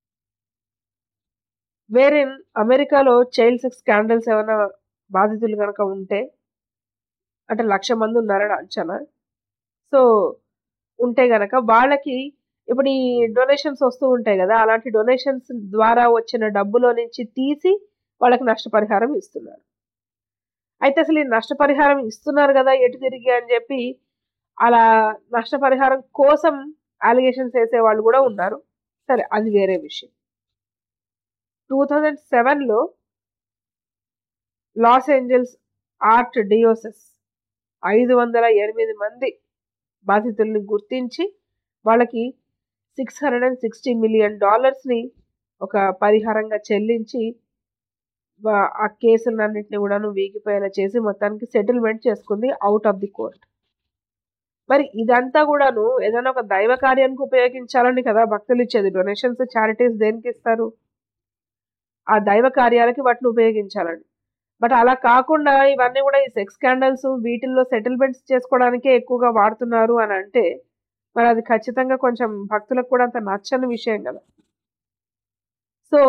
వేరే అమెరికాలో చైల్డ్ సెక్స్ స్కాండల్స్ ఏమైనా బాధితులు కనుక ఉంటే అంటే లక్ష మంది ఉన్నారని అంచనా సో ఉంటే గనక వాళ్ళకి ఇప్పుడు ఈ డొనేషన్స్ వస్తూ ఉంటాయి కదా అలాంటి డొనేషన్స్ ద్వారా వచ్చిన డబ్బులో నుంచి తీసి వాళ్ళకి నష్టపరిహారం ఇస్తున్నారు అయితే అసలు ఈ నష్టపరిహారం ఇస్తున్నారు కదా ఎటు తిరిగి అని చెప్పి అలా నష్టపరిహారం కోసం అలిగేషన్స్ వేసే వాళ్ళు కూడా ఉన్నారు సరే అది వేరే విషయం టూ థౌజండ్ సెవెన్లో లాస్ ఏంజల్స్ ఆర్ట్ డియోసెస్ ఐదు వందల ఎనిమిది మంది బాధితుల్ని గుర్తించి వాళ్ళకి six hundred and sixty million డాలర్స్ని ఒక పరిహారంగా చెల్లించి వా- ఆ కేసులన్నింటినీ కూడాను వీగిపోయేలా చేసి మొత్తానికి సెటిల్మెంట్ చేసుకుంది అవుట్ ఆఫ్ ది కోర్ట్ మరి ఇదంతా కూడాను ఏదైనా ఒక దైవ కార్యానికి ఉపయోగించాలని కదా భక్తులు ఇచ్చేది డొనేషన్స్ చారిటీస్ దేనికి ఇస్తారు ఆ దైవ కార్యాలకి వాటిని ఉపయోగించాలని బట్ అలా కాకుండా ఇవన్నీ కూడా ఈ సెక్స్ స్కాండల్స్ వీటిల్లో సెటిల్మెంట్స్ చేసుకోవడానికే ఎక్కువగా వాడుతున్నారు అని అంటే మరి అది ఖచ్చితంగా కొంచెం భక్తులకు కూడా అంత నచ్చని విషయం కదా సో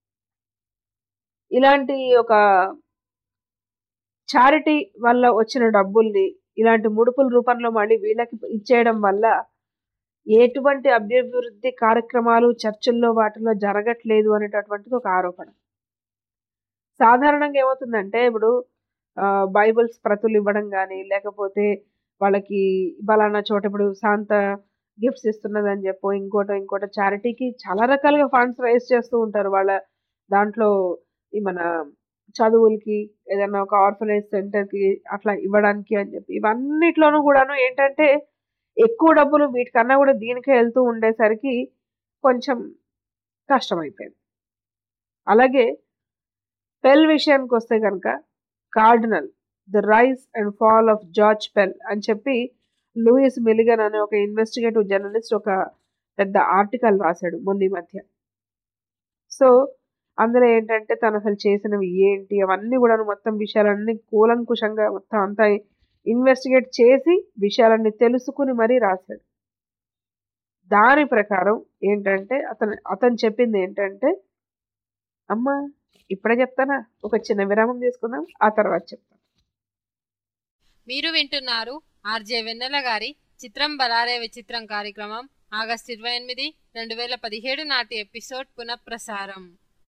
ఇలాంటి ఒక చారిటీ వల్ల వచ్చిన డబ్బుల్ని ఇలాంటి ముడుపుల రూపంలో మళ్ళీ వీళ్ళకి ఇచ్చేయడం వల్ల ఎటువంటి అభివృద్ధి కార్యక్రమాలు చర్చల్లో వాటిలో జరగట్లేదు అనేటటువంటిది ఒక ఆరోపణ సాధారణంగా ఏమవుతుందంటే ఇప్పుడు ఆ, బైబిల్స్ ప్రతులు ఇవ్వడం కానీ లేకపోతే వాళ్ళకి బలానా చోట ఇప్పుడు శాంత గిఫ్ట్స్ ఇస్తున్నదని చెప్పో ఇంకోటో ఇంకోటో చారిటీకి చాలా రకాలుగా ఫండ్స్ రైజ్ చేస్తూ ఉంటారు వాళ్ళ దాంట్లో ఈ మన చదువులకి ఏదైనా ఒక ఆర్ఫనైజ్ సెంటర్కి అట్లా ఇవ్వడానికి అని చెప్పి ఇవన్నిట్లోనూ కూడాను ఏంటంటే ఎక్కువ డబ్బులు వీటికన్నా కూడా దీనికే వెళ్తూ ఉండేసరికి కొంచెం కష్టమైపోయింది అలాగే పెల్ విషయానికి వస్తే కనుక cardinal the rise and fall of George Pell అని చెప్పి లూయిస్ మిలిగన్ అనే ఒక ఇన్వెస్టిగేటివ్ జర్నలిస్ట్ ఒక పెద్ద ఆర్టికల్ రాశాడు మొన్న ఈ మధ్య సో అందులో ఏంటంటే తను అసలు చేసినవి ఏంటి అవన్నీ కూడా మొత్తం విషయాలన్నీ కూలంకుషంగా మొత్తం అంతా ఇన్వెస్టిగేట్ చేసి విషయాలన్నీ తెలుసుకుని మరీ రాశాడు దాని ప్రకారం ఏంటంటే అతను అతను చెప్పింది ఏంటంటే అమ్మా ఇప్పుడే చెప్తానా ఒక చిన్న విరామం తీసుకుందాం ఆ తర్వాత చెప్తాను మీరు వింటున్నారు ఆర్జే వెన్నెల గారి చిత్రం బలారే విచిత్రం కార్యక్రమం ఆగస్ట్ ఇరవై ఎనిమిది రెండు వేల పదిహేడు నాటి ఎపిసోడ్ పునఃప్రసారం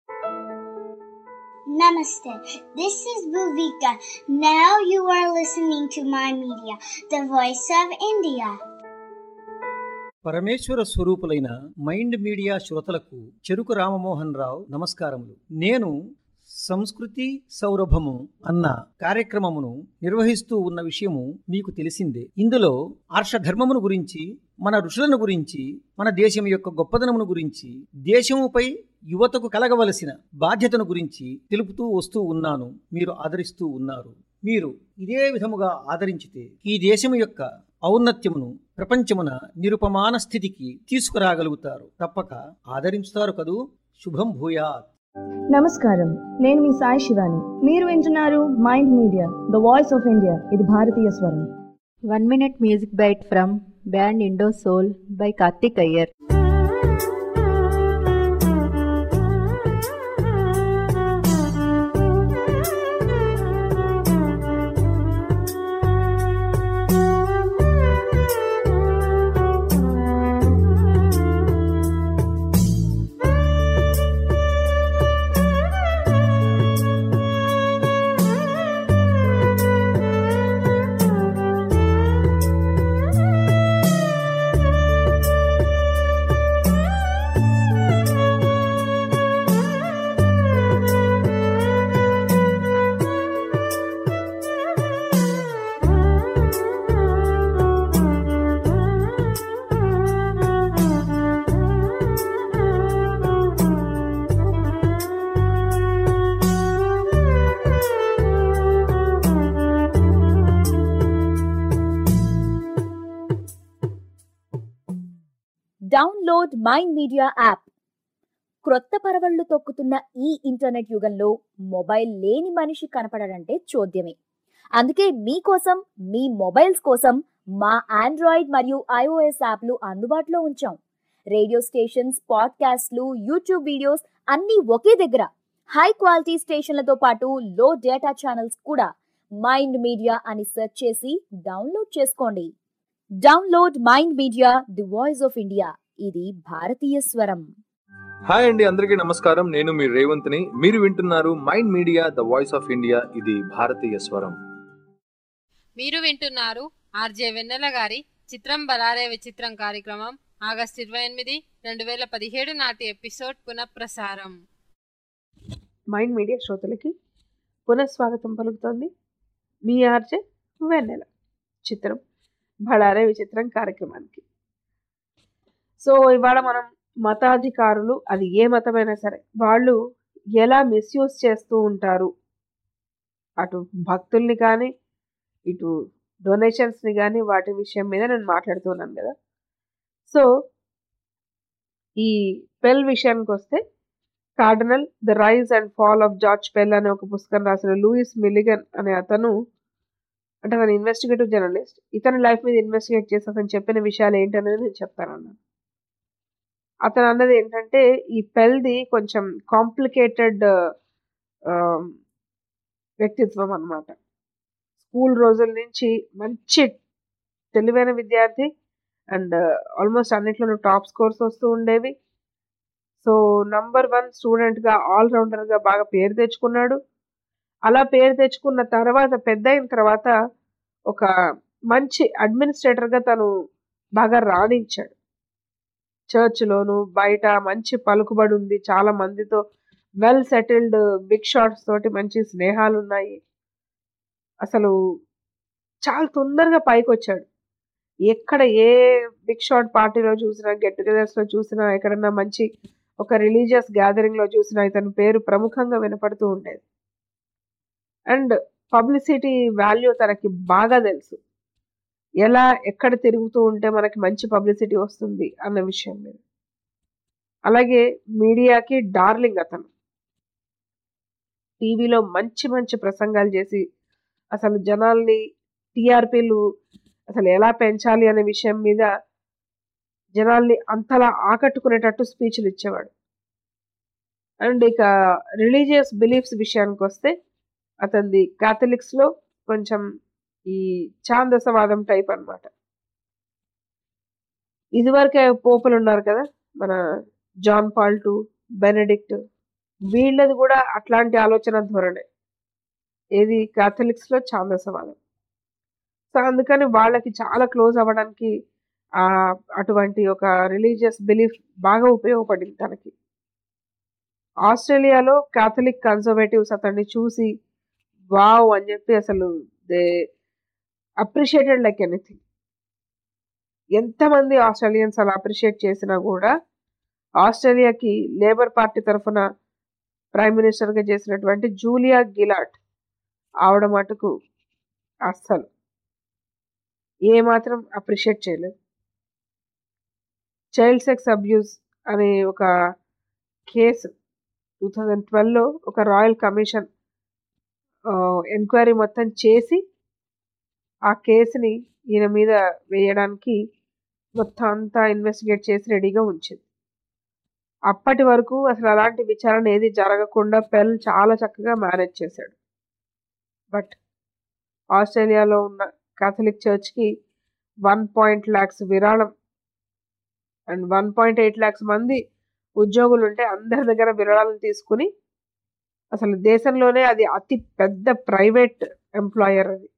Namaste. This is Bhuvika. Now you are listening to my media, the voice of India. పరమేశ్వర స్వరూపులైన మైండ్ మీడియా శ్రోతలకు చెరుకు రామమోహన్ రావు నమస్కారములు నేను సంస్కృతి సౌరభము అన్న కార్యక్రమమును నిర్వహిస్తూ ఉన్న విషయము మీకు తెలిసిందే ఇందులో ఆర్షధర్మమును గురించి మన ఋషులను గురించి మన దేశం యొక్క గొప్పదనమును గురించి దేశముపై యువతకు కలగవలసిన బాధ్యతను గురించి తెలుపుతూ వస్తూ ఉన్నాను మీరు ఆదరిస్తూ ఉన్నారు మీరు ఇదే విధముగా ఆదరించితే ఈ దేశము యొక్క ఔన్నత్యమును ప్రపంచమున నిరుపమాన స్థితికి తీసుకురాగలుగుతారు తప్పక ఆదరించుతారు కదూ శుభం భూయాత్ నమస్కారం నేను మీ సాయి శివాని మీరు వింటున్నారు mind media the voice of India ఇది భారతీయ స్వరం one minute music byte from band Indo soul by Karthik Iyer download mind media app క్రొత్త పరవళ్లు తొక్కుతున్న ఈ ఇంటర్నెట్ యుగంలో మొబైల్ లేని మనిషి కనపడడంటే చూద్యమే అందుకే మీకోసం మీ మొబైల్స్ కోసం మా ఆండ్రాయిడ్ మరియు ఐఓఎస్ యాప్లు అందుబాటులో ఉంచాం రేడియో స్టేషన్స్ పాడ్కాస్ట్లు యూట్యూబ్ వీడియోస్ అన్నీ ఒకే దగ్గర హై క్వాలిటీ స్టేషన్లతో పాటు లో డేటా ఛానల్స్ కూడా మైండ్ మీడియా అని సెర్చ్ చేసి డౌన్లోడ్ చేసుకోండి download mind media the voice of India ఇది భారతీయ స్వరం హాయ్ అండి అందరికీ నమస్కారం నేను మీ రేవంత్ని మీరు వింటున్నారు mind media the voice of India ఇది భారతీయ స్వరం మీరు వింటున్నారు ఆర్జే వెన్నెల గారి చిత్రం బలారే విచిత్రం కార్యక్రమం ఆగస్ట్ ఇరవై ఎనిమిది రెండు వేల పదిహేడు నాటి ఎపిసోడ్ పునఃప్రసారం మైండ్ మీడియా శ్రోతలకి పునఃస్వాగతం పలుకుతోంది మీ ఆర్జే వెన్నెల చిత్రం బళారే విచిత్రం కార్యక్రమానికి సో ఇవాళ మనం మతాధికారులు అది ఏ మతమైనా సరే వాళ్ళు ఎలా మిస్యూజ్ చేస్తూ ఉంటారు అటు భక్తుల్ని కానీ ఇటు డొనేషన్స్ని కానీ వాటి విషయం మీద నేను మాట్లాడుతున్నాను కదా సో ఈ పెల్ విషయానికి వస్తే cardinal the rise and fall of George Pell అనే ఒక పుస్తకం రాసిన లూయిస్ మిలిగన్ అనే అతను అంటే అతను ఇన్వెస్టిగేటివ్ జర్నలిస్ట్ ఇతని లైఫ్ మీద ఇన్వెస్టిగేట్ చేసి అతను చెప్పిన విషయాలు ఏంటనేది నేను చెప్తానన్నాను అతను అన్నది ఏంటంటే ఈ పెల్ది కొంచెం కాంప్లికేటెడ్ వ్యక్తిత్వం అన్నమాట స్కూల్ రోజుల నుంచి మంచి తెలివైన విద్యార్థి అండ్ ఆల్మోస్ట్ అన్నిట్లోనూ టాప్ స్కోర్స్ వస్తూ ఉండేవి సో నంబర్ వన్ స్టూడెంట్గా ఆల్రౌండర్గా బాగా పేరు తెచ్చుకున్నాడు అలా పేరు తెచ్చుకున్న తర్వాత పెద్ద అయిన తర్వాత ఒక మంచి అడ్మినిస్ట్రేటర్గా తను బాగా రాణించాడు చర్చ్లోను బయట మంచి పలుకుబడి ఉంది చాలా మందితో వెల్ సెటిల్డ్ బిగ్ షాట్స్ తోటి మంచి స్నేహాలు ఉన్నాయి అసలు చాలా తొందరగా పైకి వచ్చాడు ఎక్కడ ఏ బిగ్ షాట్ పార్టీలో చూసినా గెట్ టుగెదర్స్లో చూసినా ఎక్కడన్నా మంచి ఒక రిలీజియస్ గ్యాదరింగ్లో చూసినా ఇతని పేరు ప్రముఖంగా వినపడుతూ ఉండేది అండ్ పబ్లిసిటీ వాల్యూ తనకి బాగా తెలుసు ఎలా ఎక్కడ తిరుగుతూ ఉంటే మనకి మంచి పబ్లిసిటీ వస్తుంది అన్న విషయం మీద అలాగే మీడియాకి డార్లింగ్ అతను టీవీలో మంచి మంచి ప్రసంగాలు చేసి అసలు జనాల్ని టీఆర్పీలు అసలు ఎలా పెంచాలి అనే విషయం మీద జనాల్ని అంతలా ఆకట్టుకునేటట్టు స్పీచ్లు ఇచ్చేవాడు అండ్ ఇక రిలీజియస్ బిలీఫ్స్ విషయానికి వస్తే అతనిది క్యాథలిక్స్లో కొంచెం ఈ ఛాందసవాదం టైప్ అనమాట ఇదివరకే పోపులు ఉన్నారు కదా మన జాన్ పాల్ టు బెనడిక్ట్ వీళ్ళది కూడా అట్లాంటి ఆలోచన ధోరణే ఏది క్యాథలిక్స్లో ఛాందసవాదం సో అందుకని వాళ్ళకి చాలా క్లోజ్ అవ్వడానికి ఆ అటువంటి ఒక రిలీజియస్ బిలీఫ్ బాగా ఉపయోగపడింది తనకి ఆస్ట్రేలియాలో క్యాథలిక్ కన్జర్వేటివ్స్ అతన్ని చూసి వావ్ అని చెప్పి అసలు దే అప్రిషియేటెడ్ లైక్ ఎనీథింగ్ ఎంతమంది ఆస్ట్రేలియన్స్ అలా అప్రిషియేట్ చేసినా కూడా ఆస్ట్రేలియాకి లేబర్ పార్టీ తరఫున ప్రైమ్ మినిస్టర్గా చేసినటువంటి జూలియా గిలాట్ ఆవిడ మటుకు అస్సలు ఏమాత్రం అప్రిషియేట్ చేయలేదు చైల్డ్ సెక్స్ అబ్యూస్ అనే ఒక కేసు టూ థౌజండ్ ట్వెల్వ్లో ఒక రాయల్ కమిషన్ ఎంక్వైరీ మొత్తం చేసి ఆ కేసుని ఈయన మీద వేయడానికి మొత్తం అంతా ఇన్వెస్టిగేట్ చేసి రెడీగా ఉంచింది అప్పటి వరకు అసలు అలాంటి విచారణ ఏది జరగకుండా పెల్ చాలా చక్కగా మేనేజ్ చేశాడు బట్ ఆస్ట్రేలియాలో ఉన్న కాథలిక్ చర్చ్కి వన్ పాయింట్ ల్యాక్స్ విరాళం and one point eight lakhs మంది ఉద్యోగులు ఉంటే అందరి దగ్గర విరాళాలను తీసుకుని అసలు దేశంలోనే అది అతి పెద్ద ప్రైవేట్ ఎంప్లాయర్ అది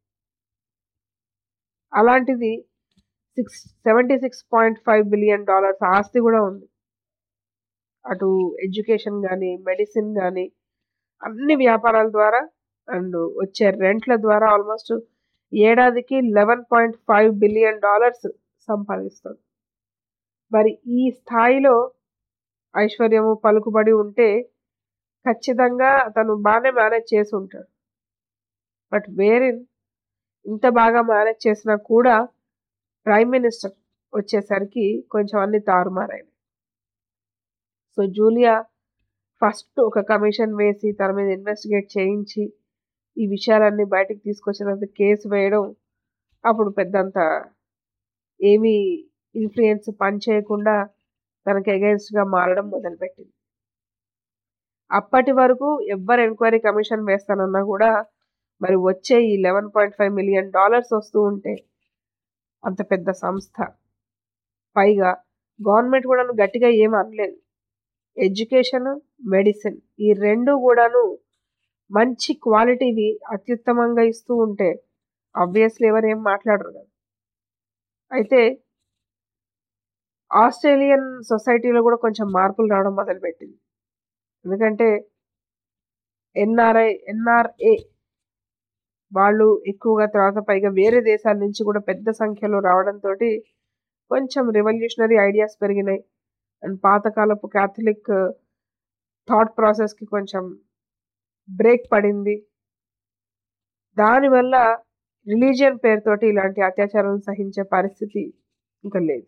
అలాంటిది six seventy six point five billion dollars ఆస్తి కూడా ఉంది అటు ఎడ్యుకేషన్ కానీ మెడిసిన్ కానీ అన్ని వ్యాపారాల ద్వారా అండ్ వచ్చే రెంట్ల ద్వారా ఆల్మోస్ట్ ఏడాదికి eleven point five billion dollars సంపాదిస్తుంది మరి ఈ స్థాయిలో ఐశ్వర్యము పలుకుబడి ఉంటే ఖచ్చితంగా అతను బాగానే మేనేజ్ చేసి ఉంటాడు బట్ వేరిన్ ఇంత బాగా మేనేజ్ చేసినా కూడా ప్రైమ్ మినిస్టర్ వచ్చేసరికి కొంచెం అన్ని తారుమారైనాయి సో జూలియా ఫస్ట్ ఒక కమిషన్ వేసి తన మీద ఇన్వెస్టిగేట్ చేయించి ఈ విషయాలన్నీ బయటకు తీసుకొచ్చినంత కేసు వేయడం అప్పుడు పెద్దంత ఏమీ ఇన్ఫ్లుయెన్స్ పని చేయకుండా తనకి అగేన్స్ట్గా మారడం మొదలుపెట్టింది అప్పటి వరకు ఎవ్వరు ఎంక్వైరీ కమిషన్ వేస్తానన్నా కూడా మరి వచ్చే ఈ eleven point five million dollars వస్తూ ఉంటే అంత పెద్ద సంస్థ పైగా గవర్నమెంట్ కూడాను గట్టిగా ఏమీ అనలేదు ఎడ్యుకేషన్ మెడిసిన్ ఈ రెండు కూడాను మంచి క్వాలిటీవి అత్యుత్తమంగా ఇస్తూ ఉంటే ఆబ్వియస్లీ ఎవరు ఏం మాట్లాడరు కదా అయితే ఆస్ట్రేలియన్ సొసైటీలో కూడా కొంచెం మార్పులు రావడం మొదలుపెట్టింది ఎందుకంటే ఎన్ఆర్ఐ ఎన్ఆర్ఏ వాళ్ళు ఎక్కువగా తర్వాత పైగా వేరే దేశాల నుంచి కూడా పెద్ద సంఖ్యలో రావడంతో కొంచెం రెవల్యూషనరీ ఐడియాస్ పెరిగినాయి అండ్ పాతకాలపు క్యాథలిక్ థాట్ ప్రాసెస్కి కొంచెం బ్రేక్ పడింది దానివల్ల రిలీజియన్ పేరుతోటి ఇలాంటి అత్యాచారాలను సహించే పరిస్థితి ఇంకా లేదు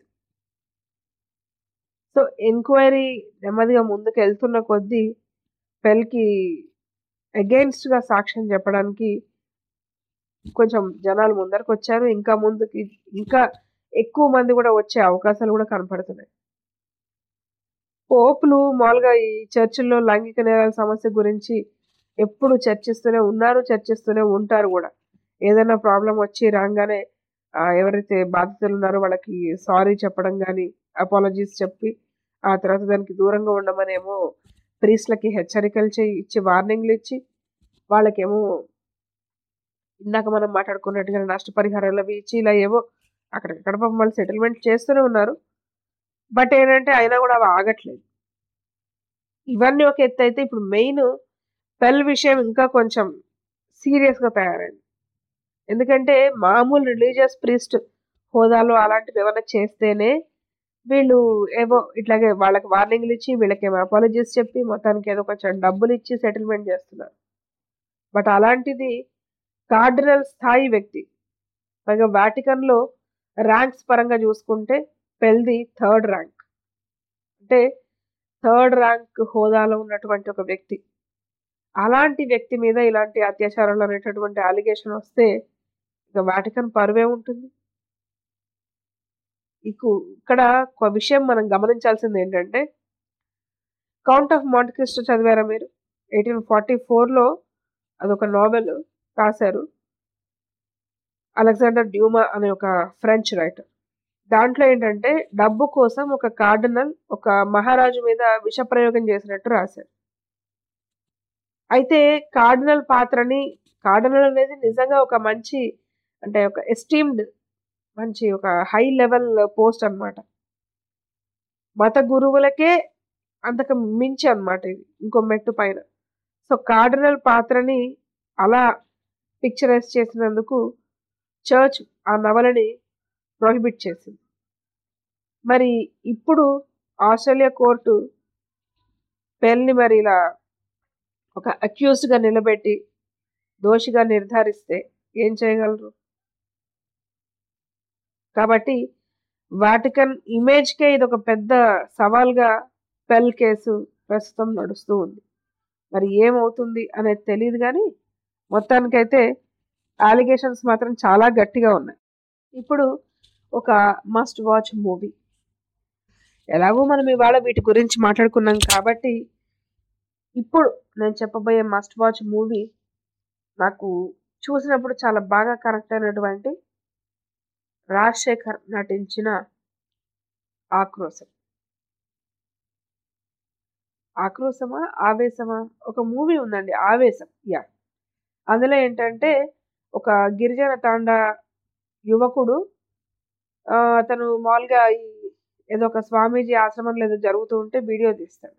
సో ఎంక్వైరీ నెమ్మదిగా ముందుకు వెళ్తున్న కొద్దీ పెళ్ళికి అగెయిన్స్ట్గా సాక్ష్యం చెప్పడానికి కొంచెం జనాలు ముందరకు వచ్చారు ఇంకా ముందుకి ఇంకా ఎక్కువ మంది కూడా వచ్చే అవకాశాలు కూడా కనపడుతున్నాయి పోపులు మామూలుగా ఈ చర్చిల్లో లైంగిక నేరాల సమస్య గురించి ఎప్పుడు చర్చిస్తూనే ఉన్నారు చర్చిస్తూనే ఉంటారు కూడా ఏదైనా ప్రాబ్లం వచ్చి రాగానే ఆ, ఎవరైతే బాధితులు ఉన్నారో వాళ్ళకి సారీ చెప్పడం కానీ అపాలజీస్ చెప్పి ఆ తర్వాత దానికి దూరంగా ఉండమనేమో ప్రీస్లకి హెచ్చరికలు చేయి ఇచ్చి వార్నింగ్లు ఇచ్చి వాళ్ళకేమో ఇందాక మనం మాట్లాడుకున్నట్టుగా నష్టపరిహారాలు అవి ఇచ్చి ఇలా ఏవో అక్కడికక్కడ పాపం వాళ్ళు సెటిల్మెంట్ చేస్తూనే ఉన్నారు బట్ ఏంటంటే అయినా కూడా అవి ఆగట్లేదు ఇవన్నీ ఒక ఎత్తు అయితే ఇప్పుడు మెయిన్ పెల్ విషయం ఇంకా కొంచెం సీరియస్గా తయారైంది ఎందుకంటే మామూలు రిలీజియస్ ప్రీస్ట్ హోదాలో అలాంటివి ఏమైనా చేస్తేనే వీళ్ళు ఏవో ఇట్లాగే వాళ్ళకి వార్నింగ్లు ఇచ్చి వీళ్ళకేమో అపాలజీస్ చెప్పి మొత్తానికి ఏదో కొంచెం డబ్బులు ఇచ్చి సెటిల్మెంట్ చేస్తున్నారు బట్ అలాంటిది కార్డినల్ స్థాయి వ్యక్తి పైగా వాటికన్లో ర్యాంక్స్ పరంగా చూసుకుంటే పెల్ది థర్డ్ ర్యాంక్ అంటే థర్డ్ ర్యాంక్ హోదాలో ఉన్నటువంటి ఒక వ్యక్తి అలాంటి వ్యక్తి మీద ఇలాంటి అత్యాచారాలు అనేటటువంటి అలిగేషన్ వస్తే ఇక వాటికన్ పరువే ఉంటుంది ఇకు ఇక్కడ ఒక విషయం మనం గమనించాల్సింది ఏంటంటే కౌంట్ ఆఫ్ మాంటిక్రిస్టో చదివారా మీరు ఎయిటీన్ ఫార్టీ ఫోర్లో అదొక నావెల్ రాశారు అలెగ్జాండర్ డ్యూమా అనే ఒక ఫ్రెంచ్ రైటర్ దాంట్లో ఏంటంటే డబ్బు కోసం ఒక కార్డినల్ ఒక మహారాజు మీద విషప్రయోగం చేసినట్టు రాశారు అయితే కార్డినల్ పాత్రని కార్డినల్ అనేది నిజంగా ఒక మంచి అంటే ఒక ఎస్టీమ్డ్ మంచి ఒక హై లెవెల్ పోస్ట్ అన్నమాట మత గురువులకే అంతకు మించి అన్నమాట ఇది ఇంకో మెట్టు పైన సో కార్డినల్ పాత్రని అలా పిక్చరైజ్ చేసినందుకు చర్చ్ ఆ నవలని ప్రొహిబిట్ చేసింది మరి ఇప్పుడు ఆస్ట్రేలియా కోర్టు పెళ్ళి మరి ఇలా ఒక అక్యూజ్డ్గా నిలబెట్టి దోషిగా నిర్ధారిస్తే ఏం చేయగలరు కాబట్టి వాటికన్ ఇమేజ్కే ఇది ఒక పెద్ద సవాల్గా పెల్ కేసు ప్రస్తుతం నడుస్తూ ఉంది మరి ఏమవుతుంది అనేది తెలియదు కానీ మొత్తానికైతే అలిగేషన్స్ మాత్రం చాలా గట్టిగా ఉన్నాయి ఇప్పుడు ఒక మస్ట్ వాచ్ మూవీ ఎలాగో మనం ఇవాళ వీటి గురించి మాట్లాడుకున్నాం కాబట్టి ఇప్పుడు నేను చెప్పబోయే మస్ట్ వాచ్ మూవీ నాకు చూసినప్పుడు చాలా బాగా కనెక్ట్ అయినటువంటి రాజశేఖర్ నటించిన ఆక్రోశం ఆక్రోశమా ఆవేశమా ఒక మూవీ ఉందండి ఆవేశం యా అందులో ఏంటంటే ఒక గిరిజన తాండా యువకుడు ఆ, అతను మామూలుగా ఈ ఏదో ఒక స్వామీజీ ఆశ్రమంలో ఏదో జరుగుతూ ఉంటే వీడియో తీస్తాడు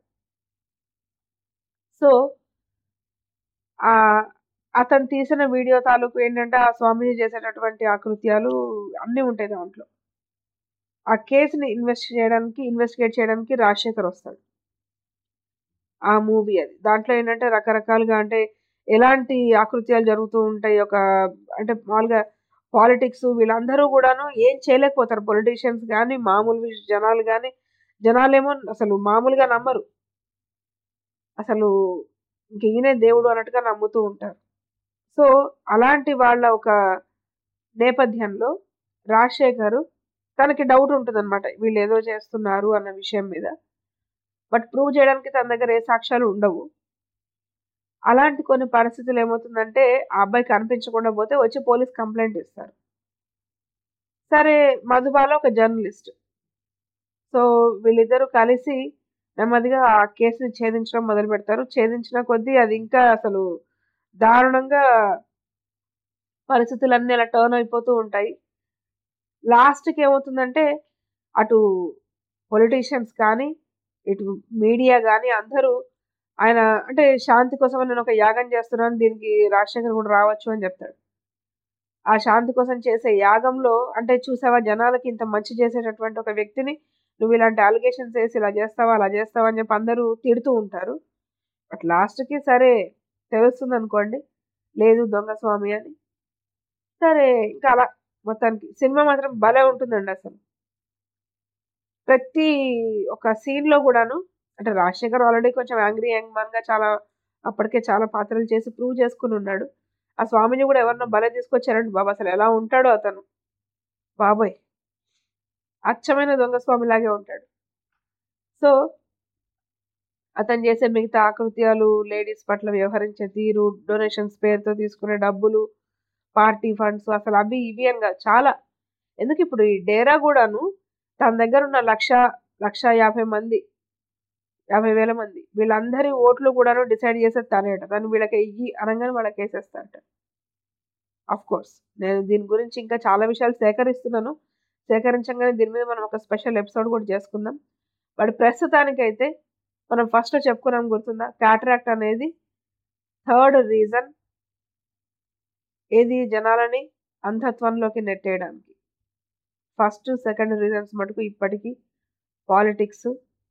సో ఆ అతను తీసిన వీడియో తాలూకు ఏంటంటే ఆ స్వామీజీ చేసేటటువంటి ఆకృత్యాలు అన్నీ ఉంటాయి దాంట్లో ఆ కేసుని ఇన్వెస్ట్ చేయడానికి ఇన్వెస్టిగేట్ చేయడానికి రాజశేఖర్ వస్తాడు ఆ మూవీ అది దాంట్లో ఏంటంటే రకరకాలుగా అంటే ఎలాంటి ఆకృత్యాలు జరుగుతూ ఉంటాయి ఒక అంటే మామూలుగా పాలిటిక్స్ వీళ్ళందరూ కూడాను ఏం చేయలేకపోతారు పొలిటీషియన్స్ కానీ మామూలు విష- జనాలు కానీ జనాలేమో అసలు మామూలుగా నమ్మరు అసలు ఇంక ఈయనే దేవుడు అన్నట్టుగా నమ్ముతూ ఉంటారు సో అలాంటి వాళ్ళ ఒక నేపథ్యంలో రాజశేఖర్ తనకి డౌట్ ఉంటుంది అనమాట వీళ్ళు ఏదో చేస్తున్నారు అన్న విషయం మీద బట్ ప్రూవ్ చేయడానికి తన దగ్గర ఏ సాక్ష్యాలు ఉండవు అలాంటి కొన్ని పరిస్థితులు ఏమవుతుందంటే ఆ అబ్బాయి కనిపించకుండా పోతే వచ్చి పోలీస్ కంప్లైంట్ ఇస్తారు సరే మధుబాల ఒక జర్నలిస్ట్ సో వీళ్ళిద్దరూ కలిసి నెమ్మదిగా ఆ కేసుని ఛేదించడం మొదలు పెడతారు ఛేదించిన కొద్దీ అది ఇంకా అసలు దారుణంగా పరిస్థితులన్నీ అలా టర్న్ అయిపోతూ ఉంటాయి లాస్ట్కి ఏమవుతుందంటే అటు పొలిటీషియన్స్ కానీ ఇటు మీడియా కానీ అందరూ ఆయన అంటే శాంతి కోసం నేను ఒక యాగం చేస్తున్నాను దీనికి రాజశేఖర్ కూడా రావచ్చు అని చెప్తాడు ఆ శాంతి కోసం చేసే యాగంలో అంటే చూసావా జనాలకి ఇంత మంచి చేసేటటువంటి ఒక వ్యక్తిని నువ్వు ఇలాంటి అలిగేషన్స్ వేసి ఇలా చేస్తావా అలా చేస్తావా అని చెప్పి అందరూ తిడుతూ ఉంటారు బట్ లాస్ట్కి సరే తెలుస్తుంది అనుకోండి లేదు దొంగ స్వామి అని సరే ఇంకా అలా మొత్తానికి సినిమా మాత్రం భలే ఉంటుందండి అసలు ప్రతి ఒక scene లో కూడాను అంటే రాజశేఖర్ ఆల్రెడీ కొంచెం యాంగ్రీ యంగ్ గా చాలా అప్పటికే చాలా పాత్రలు చేసి ప్రూవ్ చేసుకుని ఉన్నాడు ఆ స్వామిని కూడా ఎవరినో భలే తీసుకొచ్చారండి బాబా అసలు ఎలా ఉంటాడో అతను బాబోయ్ అచ్చమైన దొంగ స్వామిలాగే ఉంటాడు సో అతను చేసే మిగతా ఆకృత్యాలు లేడీస్ పట్ల వ్యవహరించే తీరు డొనేషన్స్ పేరుతో తీసుకునే డబ్బులు పార్టీ ఫండ్స్ అసలు అవి ఇవి అని కాదు చాలా ఎందుకు ఇప్పుడు ఈ డేరా కూడాను తన దగ్గర ఉన్న లక్ష లక్ష యాభై మంది యాభై వేల మంది వీళ్ళందరి ఓట్లు కూడాను డిసైడ్ చేసేది తనేట తను వీళ్ళకి ఇయ్యి అనగానే వాళ్ళకి వేసేస్తారట అఫ్ కోర్స్ నేను దీని గురించి ఇంకా చాలా విషయాలు సేకరిస్తున్నాను సేకరించగానే దీని మీద మనం ఒక స్పెషల్ ఎపిసోడ్ కూడా చేసుకుందాం బట్ ప్రస్తుతానికైతే మనం ఫస్ట్ చెప్పుకున్నాం గుర్తుందా క్యాటరాక్ట్ అనేది థర్డ్ రీజన్ ఏది జనాలని అంధత్వంలోకి నెట్టేయడానికి ఫస్ట్ సెకండ్ రీజన్స్ మటుకు ఇప్పటికీ పాలిటిక్స్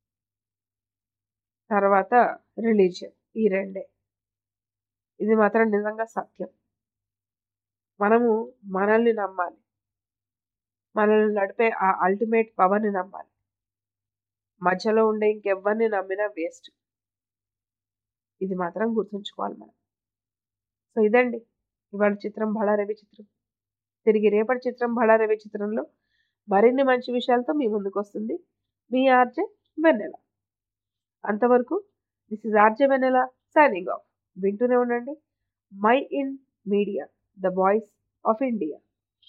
తర్వాత రిలీజియన్ ఈ రెండే ఇది మాత్రం నిజంగా సత్యం మనము మనల్ని నమ్మాలి మనల్ని నడిపే ఆ అల్టిమేట్ పవర్ని నమ్మాలి మధ్యలో ఉండే ఇంకెవ్వరిని నమ్మినా వేస్ట్ ఇది మాత్రం గుర్తుంచుకోవాలి మనం సో ఇదండి ఇవాళ చిత్రం బళా రవి చిత్రం తిరిగి రేపటి చిత్రం బళా రవి చిత్రంలో మరిన్ని మంచి విషయాలతో మీ ముందుకు వస్తుంది మీ ఆర్జే వెన్నెల అంతవరకు this is RJ Vennela signing off వింటూనే ఉండండి mind media the voice of India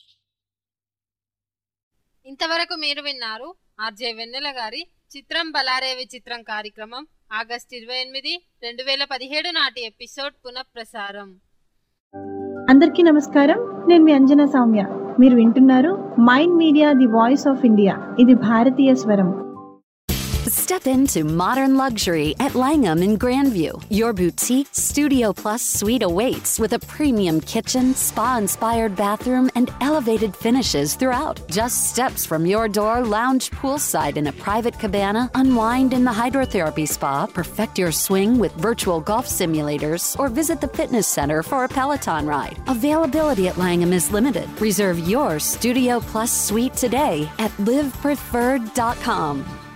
ఇంతవరకు మీరు విన్నారు ఆర్జే వెన్నెల గారి చిత్రం బలారేవి చిత్రం కార్యక్రమం ఆగస్టు ఇరవై ఎనిమిది రెండు వేల పదిహేడు నాటి ఎపిసోడ్ పునఃప్రసారం అందరికీ నమస్కారం నేను మీ అంజనా సౌమ్య మీరు వింటున్నారు mind media the voice of India ఇది భారతీయ స్వరం Step into modern luxury at Langham in Grandview. Your boutique Studio Plus suite awaits with a premium kitchen, spa inspired bathroom, and elevated finishes throughout. Just steps from your door, lounge poolside in a private cabana, unwind in the hydrotherapy spa, perfect your swing with virtual golf simulators, or visit the fitness center for a Peloton ride. Availability at Langham is limited. Reserve your Studio Plus suite today at livepreferred.com.